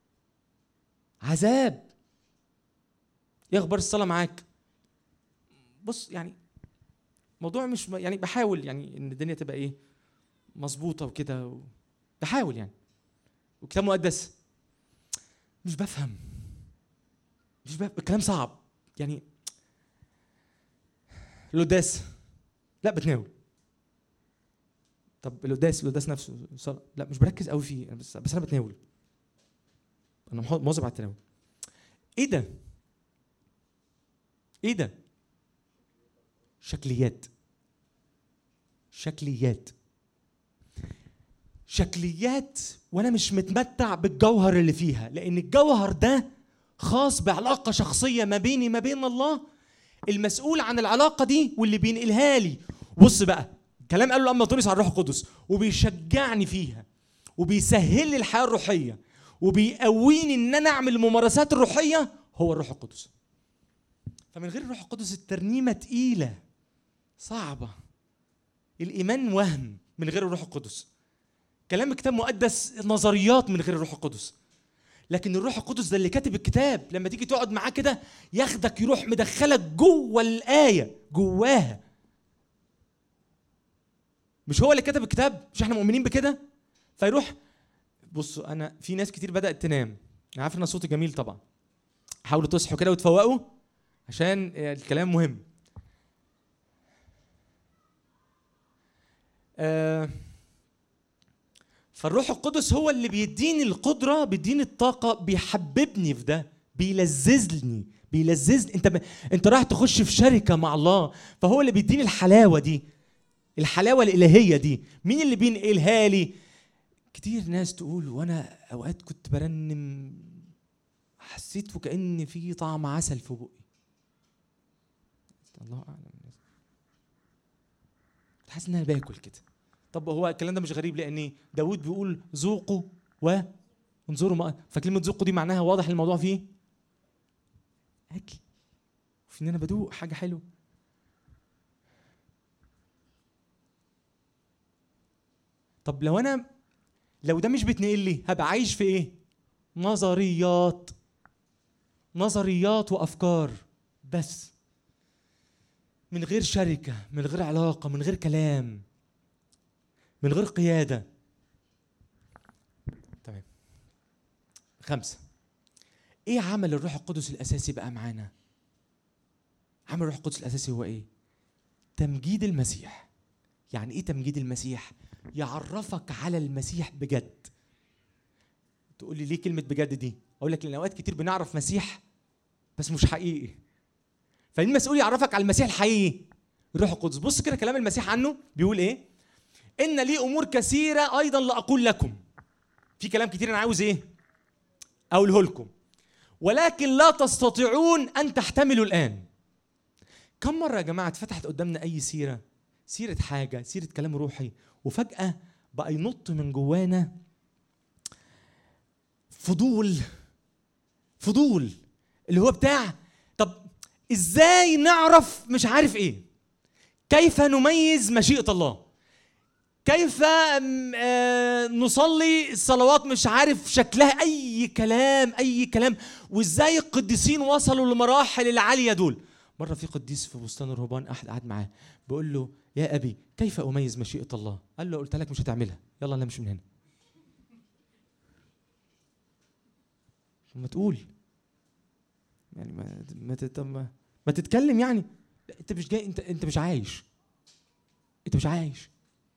عذاب ايه اخبار الصلاه معاك بص يعني موضوع مش يعني بحاول يعني ان الدنيا تبقى ايه مظبوطه وكده و... بحاول يعني وكتاب مقدس مش بفهم مش بفهم الكلام صعب يعني القداس لا بتناول طب القداس القداس نفسه صلاة. لا مش بركز قوي فيه بس بس انا بتناول انا محو- مواظب على التناول ايه ده ايه ده شكليات شكليات شكليات وانا مش متمتع بالجوهر اللي فيها لان الجوهر ده خاص بعلاقه شخصيه ما بيني ما بين الله المسؤول عن العلاقه دي واللي بينقلها لي بص بقى كلام قاله الأما تونس عن الروح القدس وبيشجعني فيها وبيسهل لي الحياه الروحيه وبيقويني ان انا اعمل الممارسات الروحيه هو الروح القدس فمن غير الروح القدس الترنيمه تقيله صعبه الايمان وهم من غير الروح القدس كلام الكتاب مقدس نظريات من غير الروح القدس لكن الروح القدس ده اللي كاتب الكتاب لما تيجي تقعد معاه كده ياخدك يروح مدخلك جوه الايه جواها مش هو اللي كتب الكتاب مش احنا مؤمنين بكده فيروح بصوا انا في ناس كتير بدات تنام انا عارف ان صوتي جميل طبعا حاولوا تصحوا كده وتفوقوا عشان الكلام مهم آه فالروح القدس هو اللي بيديني القدره بيديني الطاقه بيحببني في ده بيلذذني بيلذذني انت ب... انت رايح تخش في شركه مع الله فهو اللي بيديني الحلاوه دي الحلاوه الالهيه دي مين اللي بينقلها لي كتير ناس تقول وانا اوقات كنت برنم حسيت وكأن في طعم عسل في بقي الله اعلم كنت حاسس ان انا باكل كده طب هو الكلام ده مش غريب لان داود بيقول ذوقوا و انظروا ما فكلمه ذوقوا دي معناها واضح الموضوع فيه اكل في ان انا بدوق حاجه حلوه طب لو انا لو ده مش بيتنقل لي هبقى عايش في ايه نظريات نظريات وافكار بس من غير شركه من غير علاقه من غير كلام من غير قياده تمام خمسه ايه عمل الروح القدس الاساسي بقى معانا عمل الروح القدس الاساسي هو ايه تمجيد المسيح يعني ايه تمجيد المسيح يعرفك على المسيح بجد تقول لي ليه كلمه بجد دي اقول لك لان اوقات كتير بنعرف مسيح بس مش حقيقي فالمسؤول يعرفك على المسيح الحقيقي الروح القدس بص كده كلام المسيح عنه بيقول ايه ان لي امور كثيره ايضا لاقول لكم في كلام كتير انا عاوز ايه اقوله لكم ولكن لا تستطيعون ان تحتملوا الان كم مره يا جماعه اتفتحت قدامنا اي سيره سيره حاجه سيره كلام روحي وفجاه بقى ينط من جوانا فضول فضول اللي هو بتاع طب ازاي نعرف مش عارف ايه كيف نميز مشيئه الله كيف م- آه، نصلي الصلوات مش عارف شكلها اي كلام اي كلام وازاي القديسين وصلوا لمراحل العاليه دول مره في قديس في بستان الرهبان احد قعد معاه بيقول له يا ابي كيف اميز مشيئه الله قال له قلت لك مش هتعملها يلا نمشي من هنا ما تقول يعني ما ما تت- ما, ما تتكلم يعني لا، انت مش جاي انت انت مش عايش انت مش عايش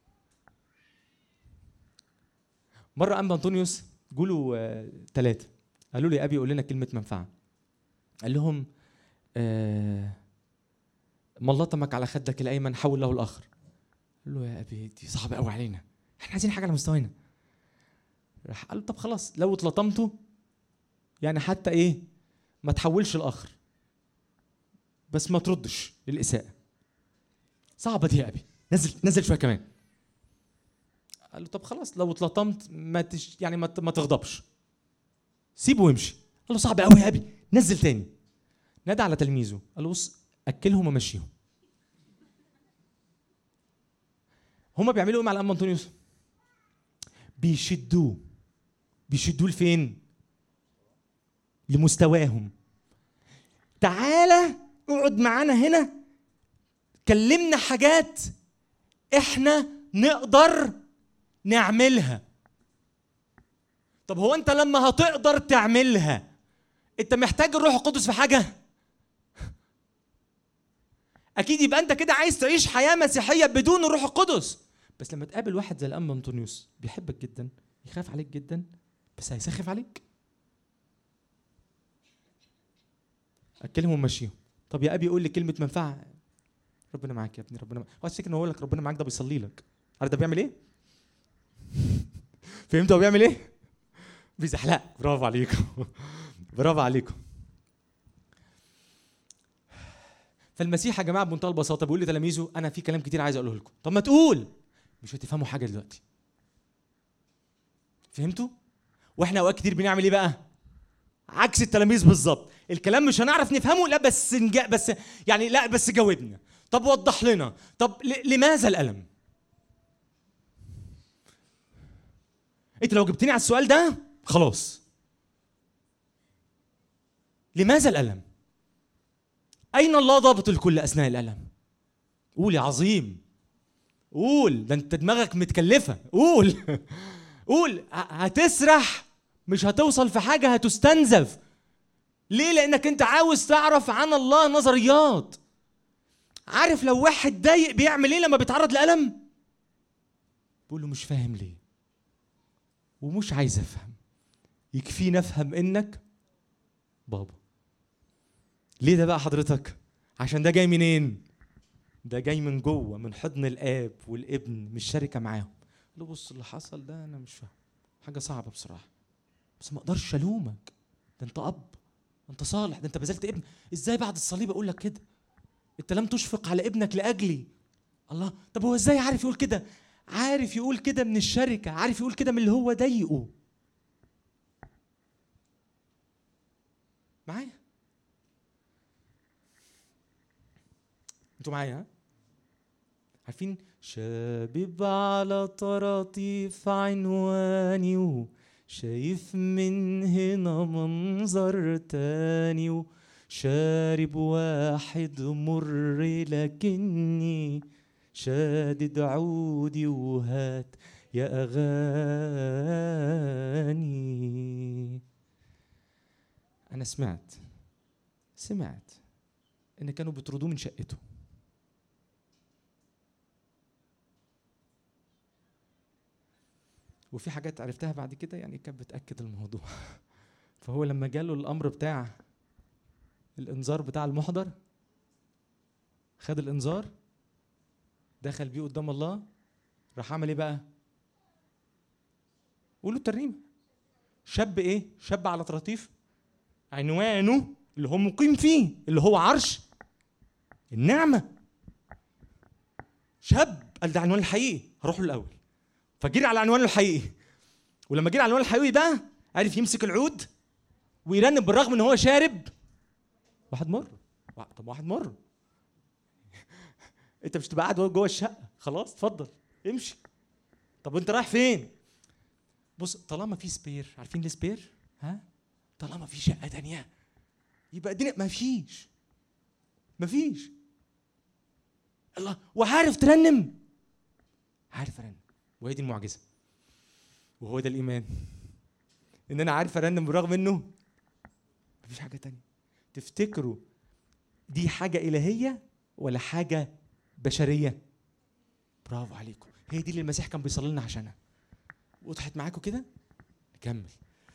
مره انبا انطونيوس جوله ثلاثه قالوا له يا ابي قول لنا كلمه منفعه قال لهم آه من لطمك على خدك الايمن حول له الاخر قال له يا ابي دي صعبه قوي علينا احنا عايزين حاجه على مستوانا راح قال له طب خلاص لو اتلطمته يعني حتى ايه ما تحولش الاخر بس ما تردش للاساءه صعبه دي يا ابي نزل نزل شويه كمان قال له طب خلاص لو اتلطمت ما تش يعني ما ت- ما تغضبش سيبه وامشي قال له صعب قوي يا ابي نزل تاني نادى على تلميذه قال له بص اكلهم ومشيهم هما بيعملوا ايه مع الام انطونيوس بيشدوه بيشدوه لفين لمستواهم تعالى اقعد معانا هنا كلمنا حاجات احنا نقدر نعملها طب هو انت لما هتقدر تعملها انت محتاج الروح القدس في حاجه اكيد يبقى انت كده عايز تعيش حياه مسيحيه بدون الروح القدس بس لما تقابل واحد زي الام انطونيوس بيحبك جدا يخاف عليك جدا بس هيسخف عليك اكلهم ومشيهم طب يا ابي قول لي كلمه منفعه ربنا معاك يا ابني ربنا معاك هو تفتكر ان هو يقول لك ربنا معاك ده بيصلي لك عارف ده بيعمل ايه فهمت هو بيعمل ايه بيزحلق برافو عليكم برافو عليكم فالمسيح يا جماعه بمنتهى البساطه بيقول لتلاميذه انا في كلام كتير عايز اقوله لكم طب ما تقول مش هتفهموا حاجه دلوقتي فهمتوا واحنا اوقات كتير بنعمل ايه بقى عكس التلاميذ بالظبط الكلام مش هنعرف نفهمه لا بس نجا بس يعني لا بس جاوبنا طب وضح لنا طب ل- لماذا الالم انت لو جبتني على السؤال ده خلاص لماذا الالم اين الله ضابط الكل اثناء الالم قول يا عظيم قول ده انت دماغك متكلفه قول قول ه- هتسرح مش هتوصل في حاجه هتستنزف ليه لانك انت عاوز تعرف عن الله نظريات عارف لو واحد ضايق بيعمل ايه لما بيتعرض لالم بقول له مش فاهم ليه ومش عايز افهم يكفيني افهم انك بابا ليه ده بقى حضرتك عشان ده جاي منين ده جاي من جوه من حضن الاب والابن مش شركه معاهم قال له بص اللي حصل ده انا مش فاهم حاجه صعبه بصراحه بس ما اقدرش الومك ده انت اب انت صالح ده انت بذلت ابن ازاي بعد الصليب اقول لك كده انت لم تشفق على ابنك لاجلي الله طب هو ازاي عارف يقول كده عارف يقول كده من الشركه عارف يقول كده من اللي هو ضايقه معايا انتوا معايا ها عارفين شابب على طراطيف عنواني وشايف من هنا منظر تاني وشارب واحد مر لكني شادد عودي وهات يا أغاني انا سمعت سمعت ان كانوا بيطردوه من شقته وفي حاجات عرفتها بعد كده يعني كانت بتاكد الموضوع فهو لما جاله الامر بتاع الانذار بتاع المحضر خد الانذار دخل بيه قدام الله راح عمل ايه بقى قولوا الترنيمه شاب ايه شاب على طراطيف عنوانه اللي هو مقيم فيه اللي هو عرش النعمه شاب قال ده عنوان الحقيقي هروح له الاول فجري على عنوانه الحقيقي ولما جري على عنوانه الحقيقي بقى عرف يمسك العود ويرنم بالرغم ان هو شارب واحد مر طب واحد مر انت مش تبقى قاعد جوه الشقه خلاص اتفضل امشي طب وانت رايح فين بص طالما في سبير عارفين ليه سبير ها طالما في شقه تانية يبقى الدنيا ما فيش ما فيش الله وعارف ترنم عارف ارنم وهي دي المعجزه وهو ده الايمان ان انا عارف ارنم بالرغم انه مفيش حاجه تانية تفتكروا دي حاجه الهيه ولا حاجه بشريه برافو عليكم هي دي اللي المسيح كان بيصلي لنا عشانها وضحت معاكم كده نكمل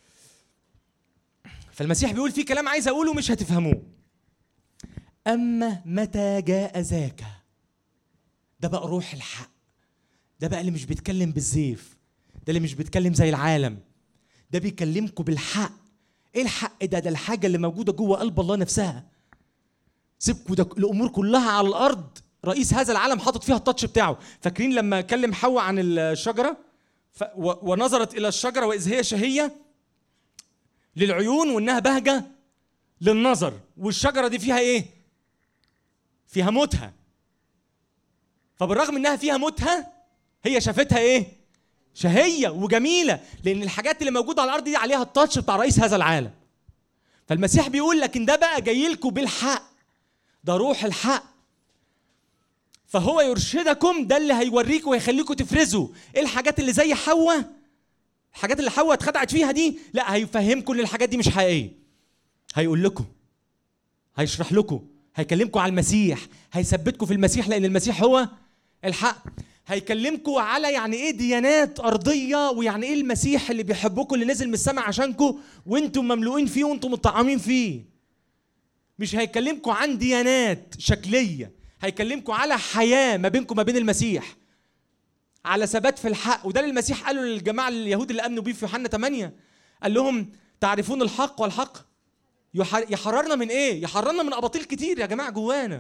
فالمسيح بيقول في كلام عايز اقوله مش هتفهموه اما متى جاء ذاك ده بقى روح الحق ده بقى اللي مش بيتكلم بالزيف ده اللي مش بيتكلم زي العالم ده بيكلمكم بالحق ايه الحق ده ده الحاجه اللي موجوده جوه قلب الله نفسها سيبكوا ده الامور كلها على الارض رئيس هذا العالم حاطط فيها التاتش بتاعه فاكرين لما كلم حواء عن الشجره ف و ونظرت الى الشجره واذ هي شهيه للعيون وانها بهجه للنظر والشجره دي فيها ايه فيها موتها فبالرغم انها فيها موتها هي شافتها ايه شهيه وجميله لان الحاجات اللي موجوده على الارض دي عليها التاتش بتاع رئيس هذا العالم فالمسيح بيقول لكن ده بقى جاي لكم بالحق ده روح الحق فهو يرشدكم ده اللي هيوريكم ويخليكم تفرزوا ايه الحاجات اللي زي حواء الحاجات اللي حواء اتخدعت فيها دي لا هيفهمكم ان الحاجات دي مش حقيقيه هيقول لكم هيشرح لكم هيكلمكم على المسيح هيثبتكم في المسيح لان المسيح هو الحق هيكلمكم على يعني ايه ديانات ارضيه ويعني ايه المسيح اللي بيحبكم اللي نزل من السماء عشانكم وانتم مملوئين فيه وانتم مطعمين فيه مش هيكلمكم عن ديانات شكليه هيكلمكم على حياه ما بينكم ما بين المسيح على ثبات في الحق وده اللي المسيح قاله للجماعه اليهود اللي امنوا بيه في يوحنا 8 قال لهم تعرفون الحق والحق يحررنا من ايه يحررنا من اباطيل كتير يا جماعه جوانا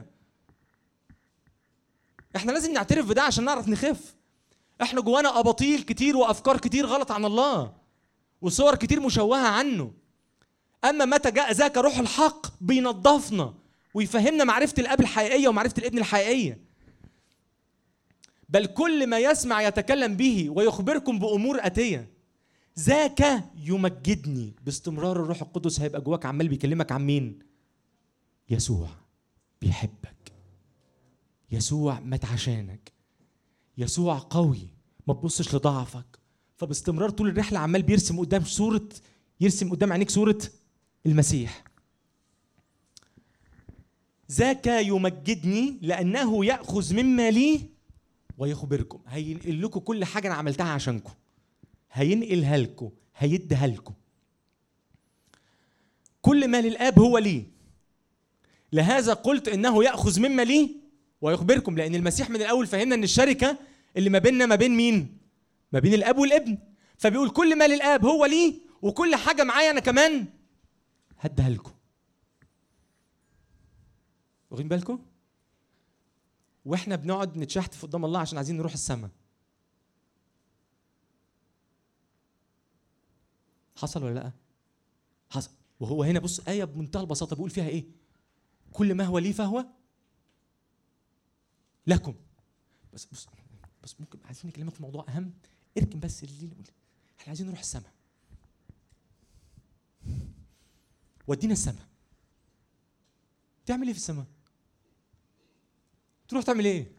احنا لازم نعترف بده عشان نعرف نخف احنا جوانا اباطيل كتير وافكار كتير غلط عن الله وصور كتير مشوهه عنه اما متى جاء ذاك روح الحق بينظفنا ويفهمنا معرفه الاب الحقيقيه ومعرفه الابن الحقيقيه بل كل ما يسمع يتكلم به ويخبركم بامور اتيه ذاك يمجدني باستمرار الروح القدس هيبقى جواك عمال بيكلمك عن مين يسوع بيحبك يسوع مات عشانك يسوع قوي ما تبصش لضعفك فباستمرار طول الرحله عمال بيرسم قدام صوره يرسم قدام عينيك صوره المسيح ذاك يمجدني لانه ياخذ مما لي ويخبركم هينقل لكم كل حاجه انا عملتها عشانكم هينقلها لكم هيديها لكم كل ما للاب هو لي لهذا قلت انه ياخذ مما لي ويخبركم لان المسيح من الاول فهمنا ان الشركه اللي ما بيننا ما بين مين ما بين الاب والابن فبيقول كل ما للاب هو لي وكل حاجه معايا انا كمان هديها لكم واخدين بالكم واحنا بنقعد نتشحت في قدام الله عشان عايزين نروح السماء حصل ولا لا حصل وهو هنا بص ايه بمنتهى البساطه بيقول فيها ايه كل ما هو لي فهو لكم بس بص بس ممكن عايزين نكلمك في موضوع اهم اركن بس اللي احنا عايزين نروح السماء ودينا السماء تعمل ايه في السماء تروح تعمل ايه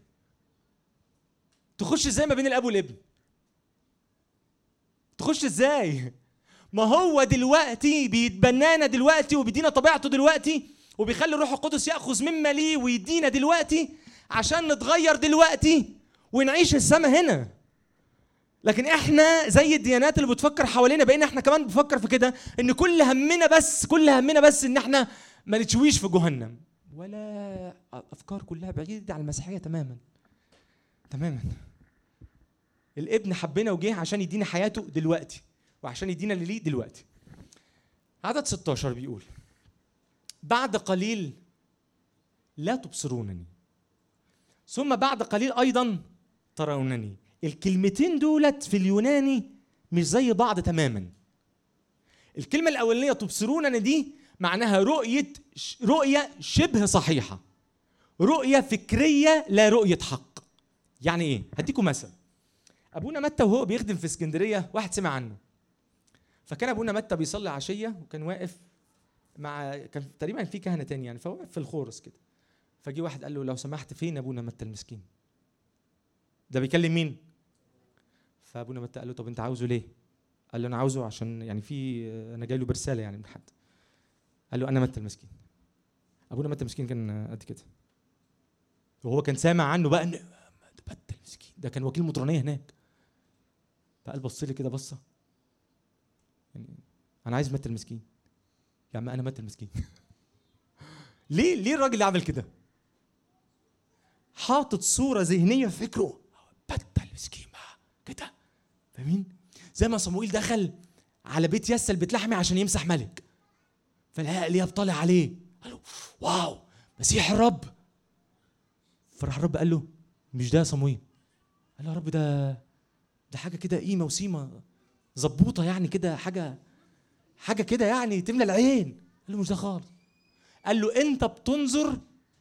تخش ازاي ما بين الاب والابن تخش ازاي ما هو دلوقتي بيتبنانا دلوقتي وبيدينا طبيعته دلوقتي وبيخلي الروح القدس ياخذ مما ليه ويدينا دلوقتي عشان نتغير دلوقتي ونعيش السما هنا لكن احنا زي الديانات اللي بتفكر حوالينا بقينا احنا كمان بنفكر في كده ان كل همنا بس كل همنا بس ان احنا ما نتشويش في جهنم ولا افكار كلها بعيده عن المسيحيه تماما تماما الابن حبنا وجه عشان يدينا حياته دلوقتي وعشان يدينا اللي ليه دلوقتي عدد 16 بيقول بعد قليل لا تبصرونني ثم بعد قليل ايضا ترونني الكلمتين دولت في اليوناني مش زي بعض تماما الكلمة الأولانية تبصرونني دي معناها رؤية رؤية شبه صحيحة رؤية فكرية لا رؤية حق يعني ايه؟ هديكم مثل ابونا متى وهو بيخدم في اسكندريه واحد سمع عنه فكان ابونا متى بيصلي عشيه وكان واقف مع كان تقريبا في كهنه تاني يعني فواقف في الخورس كده فجي واحد قال له لو سمحت فين ابونا متى المسكين ده بيكلم مين فابونا متى قال له طب انت عاوزه ليه قال له انا عاوزه عشان يعني في انا جاي له برساله يعني من حد قال له انا متى المسكين ابونا متى المسكين كان قد كده وهو كان سامع عنه بقى ان متى المسكين ده كان وكيل مطرانيه هناك فقال بص لي كده بصه يعني انا عايز متى المسكين يا عم انا متى المسكين ليه ليه الراجل اللي عمل كده حاطط صوره ذهنيه في فكره متى المسكين كده فاهمين زي ما صموئيل دخل على بيت يسل بيت لحمي عشان يمسح ملك فلقى الياب طالع عليه قال له واو مسيح الرب فراح الرب قال له مش ده يا صموئيل قال له يا رب ده ده حاجه كده قيمه وسيمه ظبوطه يعني كده حاجه حاجه كده يعني تملى العين قال له مش ده خالص قال له انت بتنظر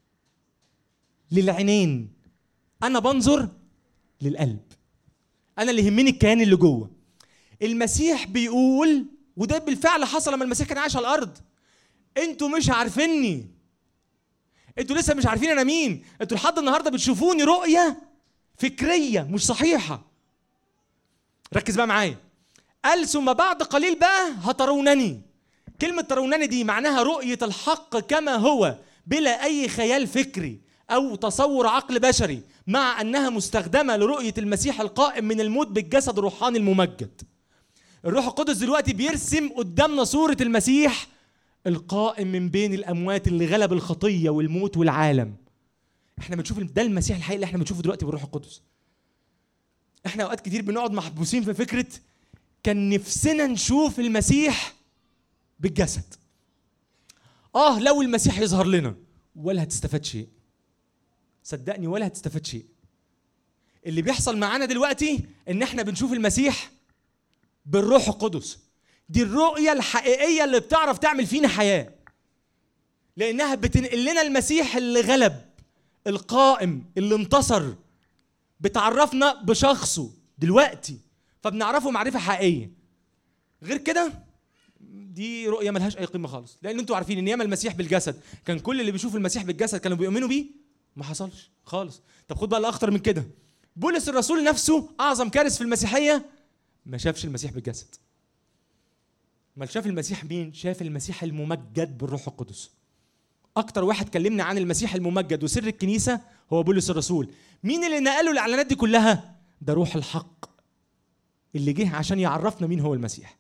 للعينين انا بنظر للقلب انا اللي يهمني الكيان اللي جوه المسيح بيقول وده بالفعل حصل لما المسيح كان عايش على الارض انتوا مش عارفيني انتوا لسه مش عارفين انا مين انتوا لحد النهارده بتشوفوني رؤيه فكريه مش صحيحه ركز بقى معايا قال ثم بعد قليل بقى هترونني كلمة ترونني دي معناها رؤية الحق كما هو بلا أي خيال فكري أو تصور عقل بشري مع أنها مستخدمة لرؤية المسيح القائم من الموت بالجسد الروحاني الممجد الروح القدس دلوقتي بيرسم قدامنا صورة المسيح القائم من بين الأموات اللي غلب الخطية والموت والعالم احنا بنشوف ده المسيح الحقيقي اللي احنا بنشوفه دلوقتي بالروح القدس احنا اوقات كتير بنقعد محبوسين في فكره كان نفسنا نشوف المسيح بالجسد اه لو المسيح يظهر لنا ولا هتستفاد شيء صدقني ولا هتستفاد شيء اللي بيحصل معانا دلوقتي ان احنا بنشوف المسيح بالروح القدس دي الرؤية الحقيقية اللي بتعرف تعمل فينا حياة لأنها بتنقل لنا المسيح اللي غلب القائم اللي انتصر بتعرفنا بشخصه دلوقتي فبنعرفه معرفة حقيقية غير كده دي رؤية ملهاش أي قيمة خالص لأن أنتوا عارفين إن ياما المسيح بالجسد كان كل اللي بيشوف المسيح بالجسد كانوا بيؤمنوا بيه ما حصلش خالص طب خد بقى الأخطر من كده بولس الرسول نفسه أعظم كارث في المسيحية ما شافش المسيح بالجسد ما شاف المسيح مين شاف المسيح الممجد بالروح القدس اكتر واحد كلمنا عن المسيح الممجد وسر الكنيسه هو بولس الرسول مين اللي نقله الاعلانات دي كلها ده روح الحق اللي جه عشان يعرفنا مين هو المسيح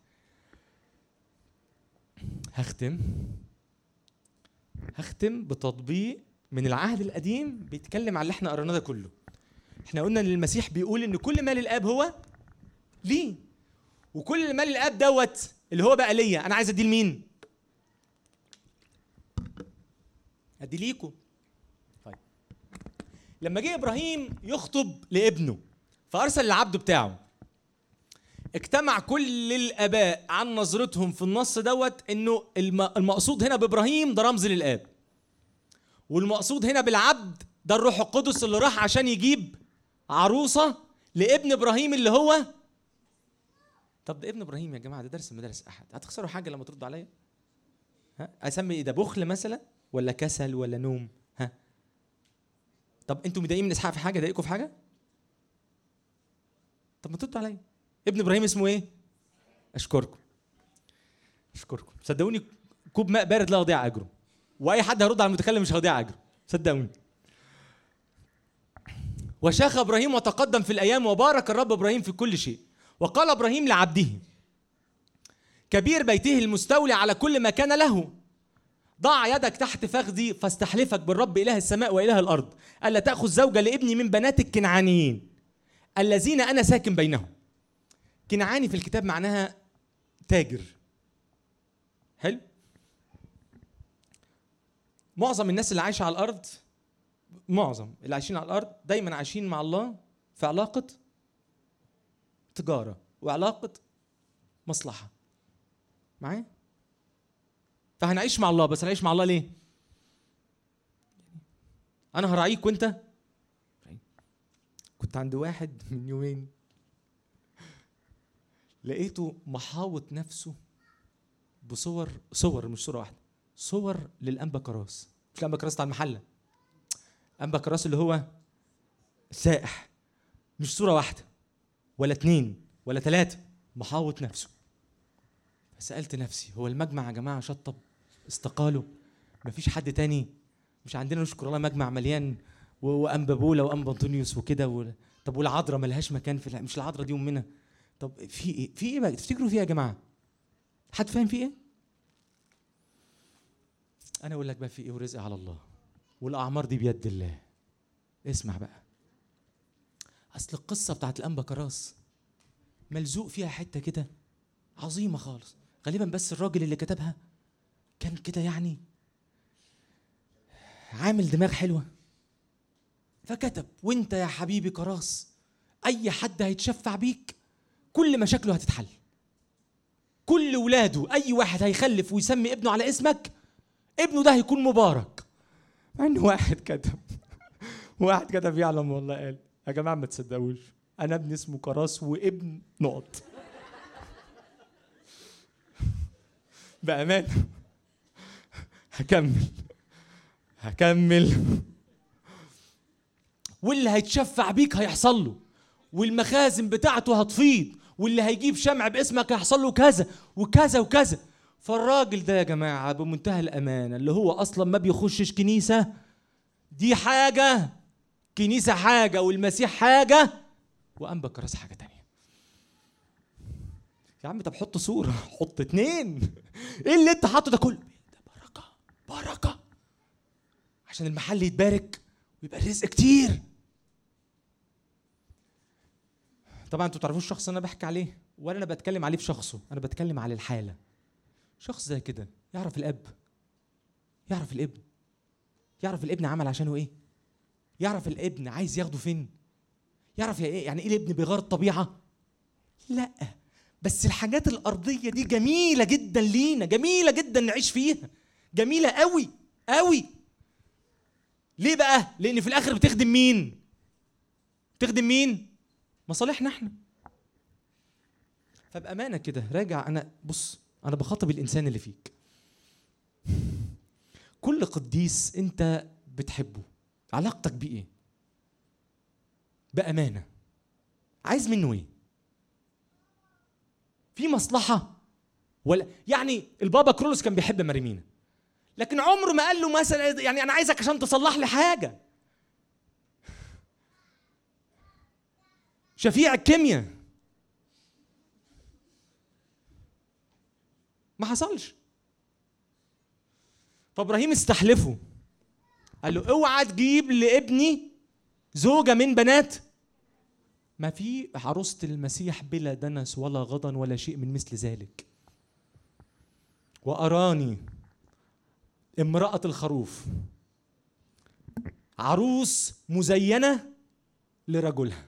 هختم هختم بتطبيق من العهد القديم بيتكلم على اللي احنا قريناه ده كله احنا قلنا ان المسيح بيقول ان كل مال الاب هو ليه وكل مال الاب دوت اللي هو بقى ليا انا عايز اديه لمين ادي ليكم طيب لما جه ابراهيم يخطب لابنه فارسل العبد بتاعه اجتمع كل الاباء عن نظرتهم في النص دوت انه المقصود هنا بابراهيم ده رمز للاب والمقصود هنا بالعبد ده الروح القدس اللي راح عشان يجيب عروسه لابن ابراهيم اللي هو طب ده ابن ابراهيم يا جماعه ده درس من مدارس احد هتخسروا حاجه لما تردوا عليا ها اسمي ايه ده بخل مثلا ولا كسل ولا نوم ها طب انتوا مضايقين من اسحاق في حاجه ضايقكم في حاجه طب ما تردوا عليا ابن ابراهيم اسمه ايه اشكركم اشكركم صدقوني كوب ماء بارد لا يضيع اجره واي حد هيرد على المتكلم مش هيضيع اجره صدقوني وشاخ ابراهيم وتقدم في الايام وبارك الرب ابراهيم في كل شيء وقال ابراهيم لعبده كبير بيته المستولي على كل ما كان له ضع يدك تحت فخذي فاستحلفك بالرب اله السماء واله الارض الا تاخذ زوجه لابني من بنات الكنعانيين الذين انا ساكن بينهم كنعاني في الكتاب معناها تاجر حلو معظم الناس اللي عايشه على الارض معظم اللي عايشين على الارض دايما عايشين مع الله في علاقه تجاره وعلاقه مصلحه معايا فهنعيش مع الله بس هنعيش مع الله ليه انا هراعيك وانت كنت عند واحد من يومين لقيته محاوط نفسه بصور صور مش صوره واحده صور للانبا كراس مش الانبا كراس بتاع المحله انبا كراس اللي هو سائح مش صوره واحده ولا اتنين ولا ثلاثه محاوط نفسه فسالت نفسي هو المجمع يا جماعه شطب استقالوا مفيش حد تاني مش عندنا نشكر الله مجمع مليان و- وانبا بولا وانبا انطونيوس وكده و... طب والعذراء ملهاش مكان في الع- مش العذراء دي امنا طب في ايه في ايه بقى تفتكروا فيها يا جماعه حد فاهم في ايه انا اقول لك بقى في ايه ورزق على الله والاعمار دي بيد الله اسمع بقى اصل القصه بتاعت الانبا كراس ملزوق فيها حته كده عظيمه خالص غالبا بس الراجل اللي كتبها كان كده يعني عامل دماغ حلوه فكتب وانت يا حبيبي كراس اي حد هيتشفع بيك كل مشاكله هتتحل كل ولاده اي واحد هيخلف ويسمي ابنه على اسمك ابنه ده هيكون مبارك مع ان واحد كتب واحد كتب يعلم والله قال يا جماعه ما تصدقوش انا ابني اسمه كراس وابن نقط بامانه هكمل هكمل واللي هيتشفع بيك هيحصل له والمخازن بتاعته هتفيض واللي هيجيب شمع باسمك هيحصل له كذا وكذا وكذا فالراجل ده يا جماعة بمنتهى الأمانة اللي هو أصلا ما بيخشش كنيسة دي حاجة كنيسة حاجة والمسيح حاجة وأنبا كراس حاجة تانية يا عم طب حط صورة حط اتنين ايه اللي انت حاطه ده كله ده بركة بركة عشان المحل يتبارك ويبقى الرزق كتير طبعا انتوا تعرفوش الشخص اللي انا بحكي عليه ولا انا بتكلم عليه في شخصه انا بتكلم على الحاله شخص زي كده يعرف الاب يعرف الابن يعرف الابن عمل عشانه ايه يعرف الابن عايز ياخده فين يعرف ايه يعني ايه الابن بيغير الطبيعه لا بس الحاجات الارضيه دي جميله جدا لينا جميله جدا نعيش فيها جميله قوي قوي ليه بقى لان في الاخر بتخدم مين بتخدم مين مصالحنا احنا فبامانه كده راجع انا بص انا بخاطب الانسان اللي فيك كل قديس انت بتحبه علاقتك بيه ايه بامانه عايز منه ايه في مصلحه ولا يعني البابا كرولوس كان بيحب مريمينا لكن عمره ما قال له مثلا يعني انا عايزك عشان تصلح لي حاجه شفيع الكيمياء ما حصلش فابراهيم استحلفه قال له اوعى تجيب لابني زوجه من بنات ما في عروسة المسيح بلا دنس ولا غضن ولا شيء من مثل ذلك وأراني امرأة الخروف عروس مزينة لرجلها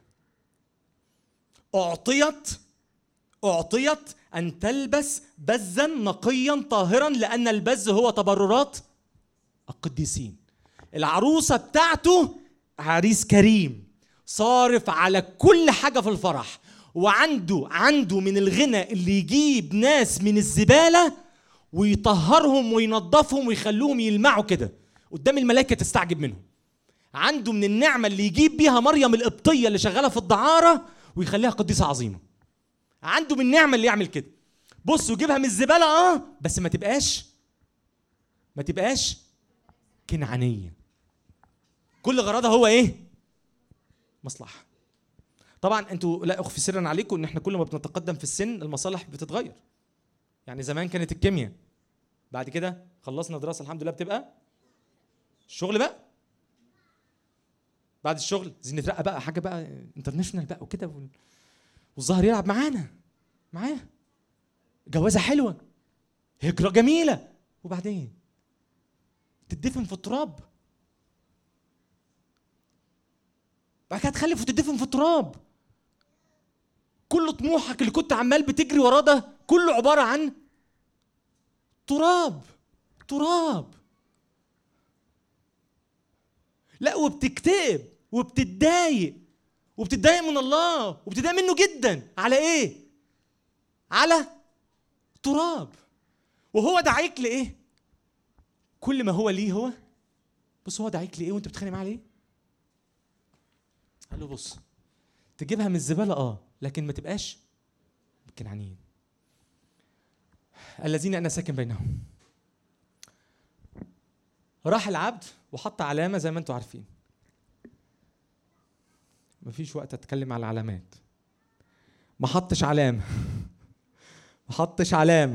أعطيت أعطيت أن تلبس بزا نقيا طاهرا لأن البز هو تبررات القديسين العروسة بتاعته عريس كريم صارف على كل حاجة في الفرح وعنده عنده من الغنى اللي يجيب ناس من الزبالة ويطهرهم وينظفهم ويخلوهم يلمعوا كده قدام الملائكة تستعجب منهم عنده من النعمة اللي يجيب بيها مريم القبطية اللي شغالة في الدعارة ويخليها قديسة عظيمة عنده من النعمة اللي يعمل كده بص وجيبها من الزباله اه بس ما تبقاش ما تبقاش كنعانيه كل غرضها هو ايه مصلحه طبعا انتوا لا اخفي سرا عليكم ان احنا كل ما بنتقدم في السن المصالح بتتغير يعني زمان كانت الكيمياء بعد كده خلصنا دراسه الحمد لله بتبقى الشغل بقى بعد الشغل عايزين نترقى بقى حاجه بقى انترناشونال بقى وكده وال- والظاهر يلعب معانا معاه جوازه حلوه هجره جميله وبعدين تدفن في التراب بعد كده تخلف وتدفن في التراب كل طموحك اللي كنت عمال بتجري وراه ده كله عباره عن تراب تراب لا وبتكتئب وبتتضايق وبتتضايق من الله وبتتضايق منه جدا على ايه على تراب وهو دعيك لايه كل ما هو ليه هو بص هو دعيك لايه وانت بتتخانق معاه ليه قال له بص تجيبها من الزباله اه لكن ما تبقاش كنعانيين الذين انا ساكن بينهم راح العبد وحط علامه زي ما انتم عارفين مفيش وقت اتكلم على العلامات ما حطش علامه ما حطش علامه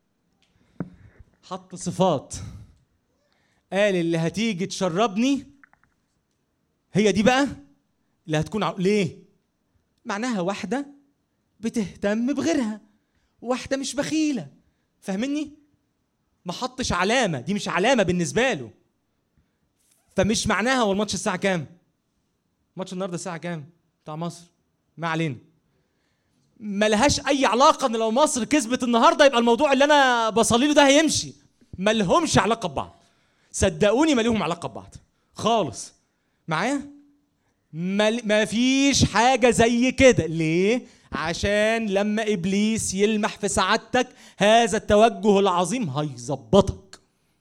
حط صفات قال اللي هتيجي تشربني هي دي بقى اللي هتكون ع... ليه معناها واحده بتهتم بغيرها واحده مش بخيله فاهمني ما حطش علامه دي مش علامه بالنسبه له فمش معناها هو الماتش الساعه كام ماتش النهارده الساعه كام بتاع مصر ما علينا ملهاش اي علاقه ان لو مصر كسبت النهارده يبقى الموضوع اللي انا بصلي له ده هيمشي ملهمش علاقه ببعض صدقوني ما ليهم علاقه ببعض خالص معايا مل... ما فيش حاجة زي كده ليه؟ عشان لما إبليس يلمح في سعادتك هذا التوجه العظيم هيظبطك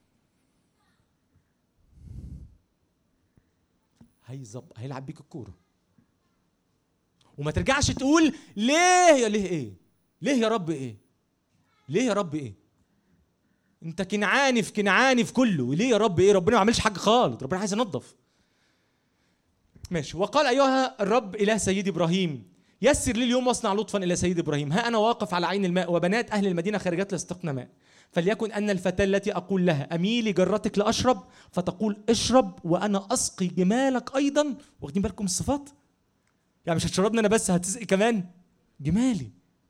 هيظب هيلعب بيك الكورة وما ترجعش تقول ليه يا ليه ايه؟ ليه يا رب ايه؟ ليه يا رب ايه؟ انت كنعاني في كنعاني في كله ليه يا رب ايه؟ ربنا ما عملش حاجة خالص ربنا عايز ينظف ماشي وقال ايها الرب اله سيدي ابراهيم يسر لي اليوم واصنع لطفا الى سيد ابراهيم ها انا واقف على عين الماء وبنات اهل المدينه خارجات لاستقنا ماء فليكن ان الفتاه التي اقول لها اميلي جرتك لاشرب فتقول اشرب وانا اسقي جمالك ايضا واخدين بالكم من الصفات يعني مش هتشربني انا بس هتسقي كمان جمالي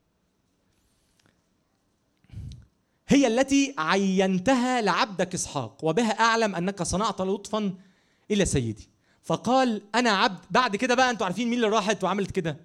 هي التي عينتها لعبدك اسحاق وبها اعلم انك صنعت لطفا الى سيدي فقال انا عبد بعد كده بقى انتوا عارفين مين اللي راحت وعملت كده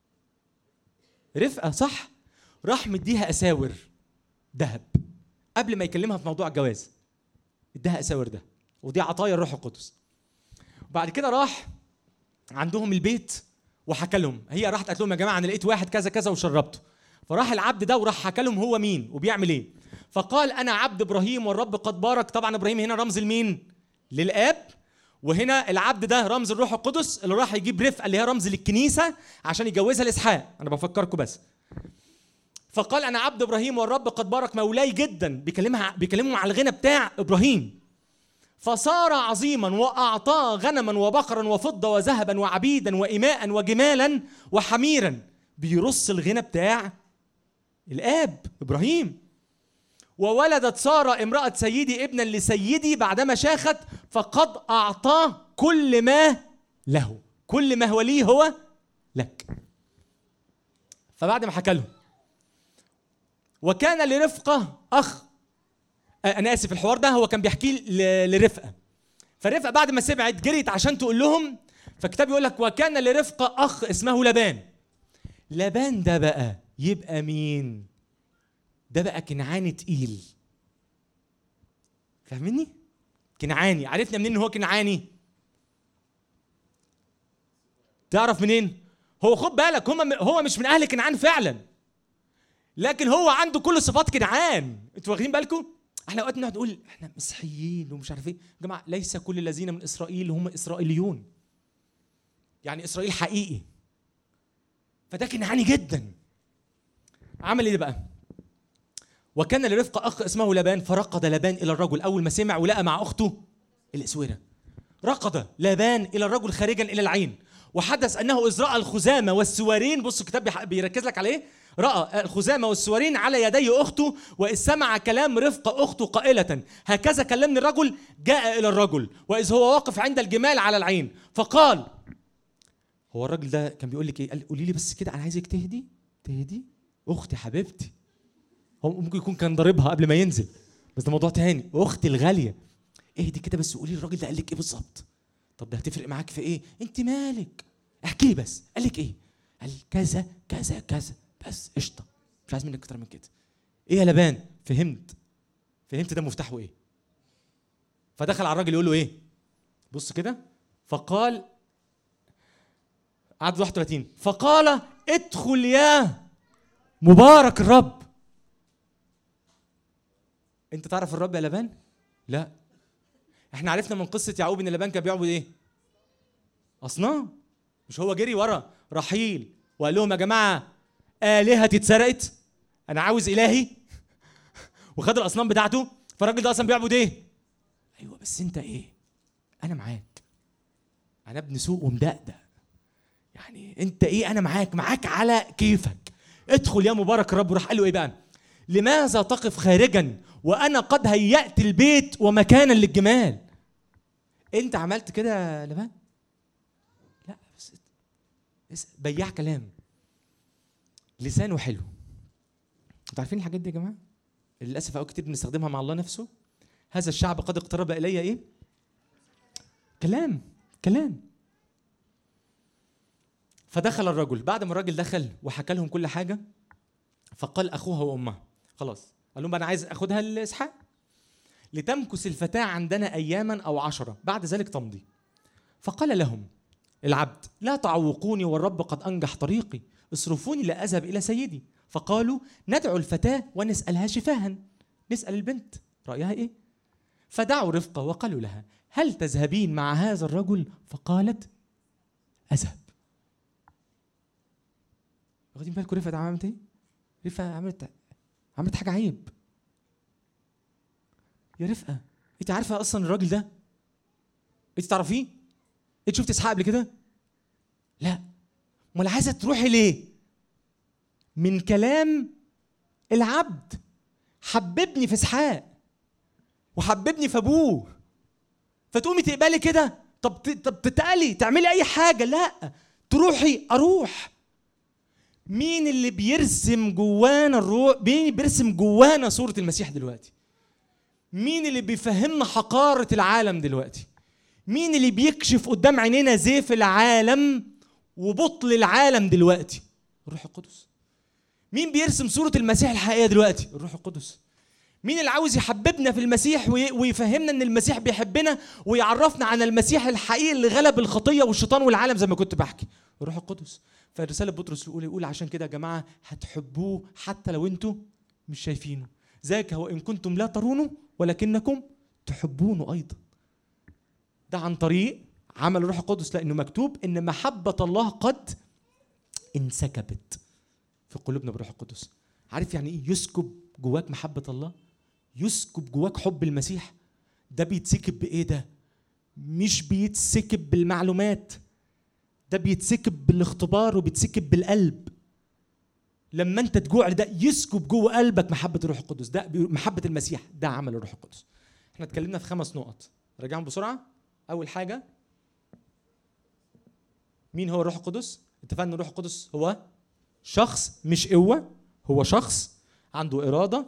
رفقه صح راح مديها اساور ذهب قبل ما يكلمها في موضوع الجواز اداها اساور ده ودي عطايا الروح القدس وبعد كده راح عندهم البيت وحكى لهم هي راحت قالت لهم يا جماعه انا لقيت واحد كذا كذا وشربته فراح العبد ده وراح حكى لهم هو مين وبيعمل ايه فقال انا عبد ابراهيم والرب قد بارك طبعا ابراهيم هنا رمز لمين للاب وهنا العبد ده رمز الروح القدس اللي راح يجيب رفقه اللي هي رمز للكنيسه عشان يجوزها لاسحاق انا بفكركم بس فقال انا عبد ابراهيم والرب قد بارك مولاي جدا بيكلمها بيكلمهم على الغنى بتاع ابراهيم فصار عظيما واعطاه غنما وبقرا وفضه وذهبا وعبيدا واماء وجمالا وحميرا بيرص الغنى بتاع الاب ابراهيم وولدت سارة امرأة سيدي ابنا لسيدي بعدما شاخت فقد أعطاه كل ما له كل ما هو ليه هو لك فبعد ما حكى لهم وكان لرفقة أخ آه، أنا آسف الحوار ده هو كان بيحكيه ل- لرفقة فرفقة بعد ما سمعت جريت عشان تقول لهم فالكتاب يقول لك وكان لرفقة أخ اسمه لبان لبان ده بقى يبقى مين؟ ده بقى كنعاني تقيل فاهمني كنعاني عرفنا منين ان هو كنعاني تعرف منين هو خد بالك هم هو مش من اهل كنعان فعلا لكن هو عنده كل صفات كنعان انتوا واخدين بالكم احنا اوقات نقعد نقول احنا مسيحيين ومش عارف ايه يا جماعه ليس كل الذين من اسرائيل هم اسرائيليون يعني اسرائيل حقيقي فده كنعاني جدا عمل ايه بقى وكان لرفقة أخ اسمه لبان فرقد لبان إلى الرجل أول ما سمع ولقى مع أخته الأسورة رقد لبان إلى الرجل خارجا إلى العين وحدث أنه إذ رأى الخزامة والسوارين بص الكتاب بيح- بيركز لك على إيه رأى الخزامة والسوارين على يدي أخته وإذ سمع كلام رفقة أخته قائلة هكذا كلمني الرجل جاء إلى الرجل وإذ هو واقف عند الجمال على العين فقال هو الراجل ده كان بيقول لك ايه؟ قال قولي لي بس كده انا عايزك تهدي تهدي اختي حبيبتي هو ممكن يكون كان ضاربها قبل ما ينزل بس ده موضوع تاني اختي الغاليه اهدي كده بس قولي لي الراجل ده قال لك ايه بالظبط طب ده هتفرق معاك في ايه انت مالك احكي لي بس قال لك ايه قال كذا كذا كذا بس قشطه مش عايز منك اكتر من كده ايه يا لبان فهمت فهمت ده مفتاحه ايه فدخل على الراجل يقول له ايه بص كده فقال عدد 31 فقال ادخل يا مبارك الرب انت تعرف الرب يا لبان لا احنا عرفنا من قصه يعقوب ان لبان كان بيعبد ايه اصنام مش هو جري ورا رحيل وقال لهم يا جماعه الهتي اتسرقت انا عاوز الهي وخد الاصنام بتاعته فالراجل ده اصلا بيعبد ايه ايوه بس انت ايه انا معاك انا ابن سوق ومدقدق يعني انت ايه انا معاك معاك على كيفك ادخل يا مبارك الرب وراح قال له ايه بقى لماذا تقف خارجا وانا قد هيأت البيت ومكانا للجمال انت عملت كده يا لبان لا بس بس بياع كلام لسانه حلو انتوا عارفين الحاجات دي يا جماعه للاسف اوقات كتير بنستخدمها مع الله نفسه هذا الشعب قد اقترب الي ايه كلام كلام فدخل الرجل بعد ما الراجل دخل وحكى لهم كل حاجه فقال اخوها وامها خلاص قال لهم انا عايز اخدها لاسحاق لتمكث الفتاه عندنا اياما او عشره بعد ذلك تمضي فقال لهم العبد لا تعوقوني والرب قد انجح طريقي اصرفوني لا اذهب الى سيدي فقالوا ندعو الفتاه ونسالها شفاها نسال البنت رايها ايه فدعوا رفقه وقالوا لها هل تذهبين مع هذا الرجل فقالت اذهب واخدين بالكم رفقه عملت ايه رفقه عملت عملت حاجه عيب يا رفقه انت عارفه اصلا الراجل ده انت تعرفيه انت شفت اسحاق قبل كده لا امال عايزه تروحي ليه من كلام العبد حببني في اسحاق وحببني في ابوه فتقومي تقبلي كده طب ت- طب تتقلي تعملي اي حاجه لا تروحي اروح مين اللي بيرسم جوانا الروح مين اللي بيرسم جوانا صوره المسيح دلوقتي مين اللي بيفهمنا حقاره العالم دلوقتي مين اللي بيكشف قدام عينينا زيف العالم وبطل العالم دلوقتي الروح القدس مين بيرسم صورة المسيح الحقيقية دلوقتي الروح القدس مين اللي عاوز يحببنا في المسيح وي- ويفهمنا ان المسيح بيحبنا ويعرفنا عن المسيح الحقيقي اللي غلب الخطية والشيطان والعالم زي ما كنت بحكي الروح القدس فرسالة بطرس الأولى يقول عشان كده يا جماعة هتحبوه حتى لو انتوا مش شايفينه ذاك هو إن كنتم لا ترونه ولكنكم تحبونه أيضا ده عن طريق عمل الروح القدس لانه مكتوب ان محبه الله قد انسكبت في قلوبنا بالروح القدس عارف يعني ايه يسكب جواك محبه الله يسكب جواك حب المسيح ده بيتسكب بايه ده مش بيتسكب بالمعلومات ده بيتسكب بالاختبار وبيتسكب بالقلب لما انت تجوع لده يسكب جوه قلبك محبه الروح القدس ده بي- محبه المسيح ده عمل الروح القدس احنا اتكلمنا في خمس نقط راجعهم بسرعه اول حاجه مين هو الروح القدس اتفقنا ان الروح القدس هو شخص مش قوه هو شخص عنده اراده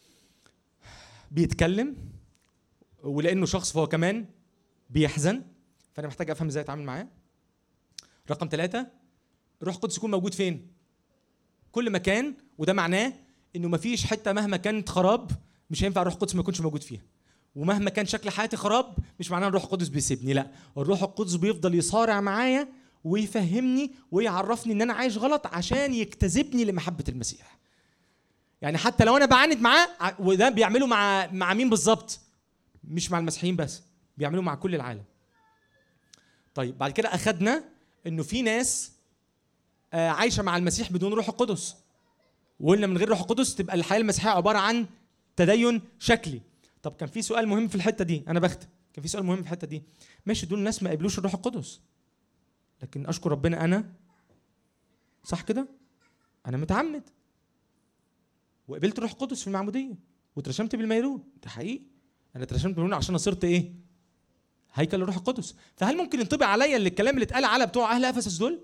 بيتكلم ولانه شخص فهو كمان بيحزن فانا محتاج افهم ازاي اتعامل معاه رقم ثلاثة الروح القدس يكون موجود فين كل مكان وده معناه انه مفيش حته مهما كانت خراب مش هينفع الروح القدس ما يكونش موجود فيها ومهما كان شكل حياتي خراب مش معناه الروح القدس بيسيبني لا الروح القدس بيفضل يصارع معايا ويفهمني ويعرفني ان انا عايش غلط عشان يجتذبني لمحبه المسيح يعني حتى لو انا بعاند معاه ع- وده بيعمله مع مع مين بالظبط مش مع المسيحيين بس بيعملوه مع كل العالم طيب بعد كده اخدنا انه في ناس آه، عايشه مع المسيح بدون روح القدس وقلنا من غير روح القدس تبقى الحياه المسيحيه عباره عن تدين شكلي طب كان في سؤال مهم في الحته دي انا بختم كان في سؤال مهم في الحته دي ماشي دول الناس ما قبلوش الروح القدس لكن اشكر ربنا انا صح كده انا متعمد وقبلت الروح القدس في المعموديه واترشمت بالميرون ده حقيقي انا اترشمت بالميرون عشان صرت ايه هيكل الروح القدس فهل ممكن ينطبق عليا اللي الكلام اللي اتقال على بتوع اهل افسس دول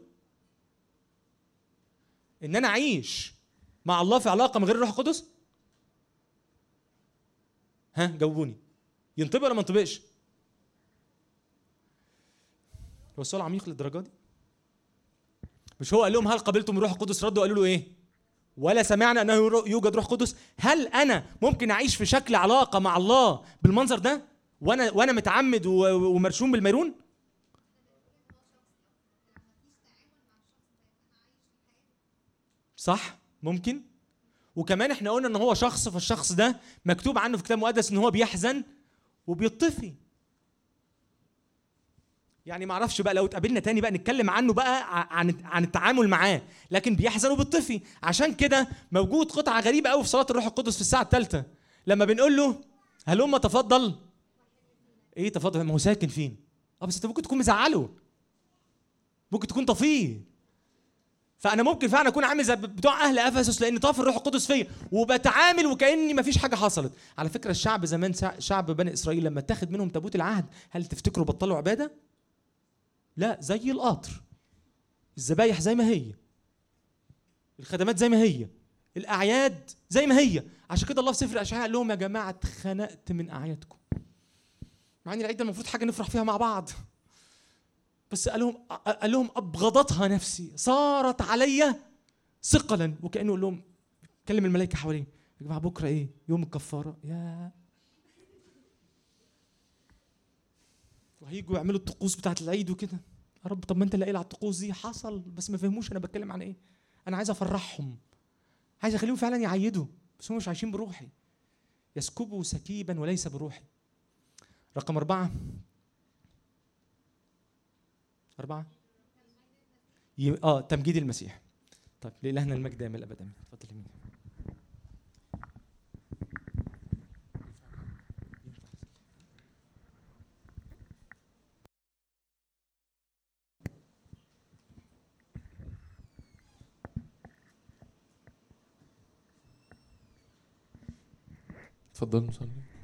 ان انا اعيش مع الله في علاقه من غير الروح القدس ها جاوبوني ينطبق ولا ما ينطبقش هو السؤال عميق للدرجه دي مش هو قال لهم هل قبلتم الروح القدس ردوا قالوا له ايه ولا سمعنا انه يوجد روح قدس هل انا ممكن اعيش في شكل علاقه مع الله بالمنظر ده وانا وانا متعمد و- ومرشوم بالميرون صح ممكن وكمان احنا قلنا ان هو شخص فالشخص ده مكتوب عنه في الكتاب المقدس ان هو بيحزن وبيطفي يعني ما اعرفش بقى لو اتقابلنا تاني بقى نتكلم عنه بقى ع- عن عن التعامل معاه لكن بيحزن وبيطفي عشان كده موجود قطعه غريبه قوي في صلاه الروح القدس في الساعه الثالثه لما بنقول له هلم تفضل ايه تفضل ما هو ساكن فين اه بس انت ممكن تكون مزعله ممكن تكون طفيه فانا ممكن فعلا اكون عامل زي بتوع اهل افسس لان طاف الروح القدس فيا وبتعامل وكاني ما فيش حاجه حصلت على فكره الشعب زمان سع- شعب بني اسرائيل لما اتاخد منهم تابوت العهد هل تفتكروا بطلوا عباده لا زي القطر الذبايح زي ما هي الخدمات زي ما هي الاعياد زي ما هي عشان كده الله في سفر الاشعياء قال لهم يا جماعه اتخنقت من اعيادكم مع ان العيد ده المفروض حاجه نفرح فيها مع بعض بس قال لهم قال لهم ابغضتها نفسي صارت علي ثقلا وكانه يقول لهم كلم الملائكه حواليه يا جماعه بكره ايه يوم الكفاره يا وهيجوا يعملوا الطقوس بتاعت العيد وكده يا رب طب ما انت اللي قايل على الطقوس دي حصل بس ما فهموش انا بتكلم عن ايه انا عايز افرحهم عايز اخليهم فعلا يعيدوا بس هم مش عايشين بروحي يسكبوا سكيبا وليس بروحي رقم أربعة أربعة ي... اه تمجيد المسيح طيب لإلهنا المجد دائما الأبد آمين اتفضل يمين اتفضل نصلي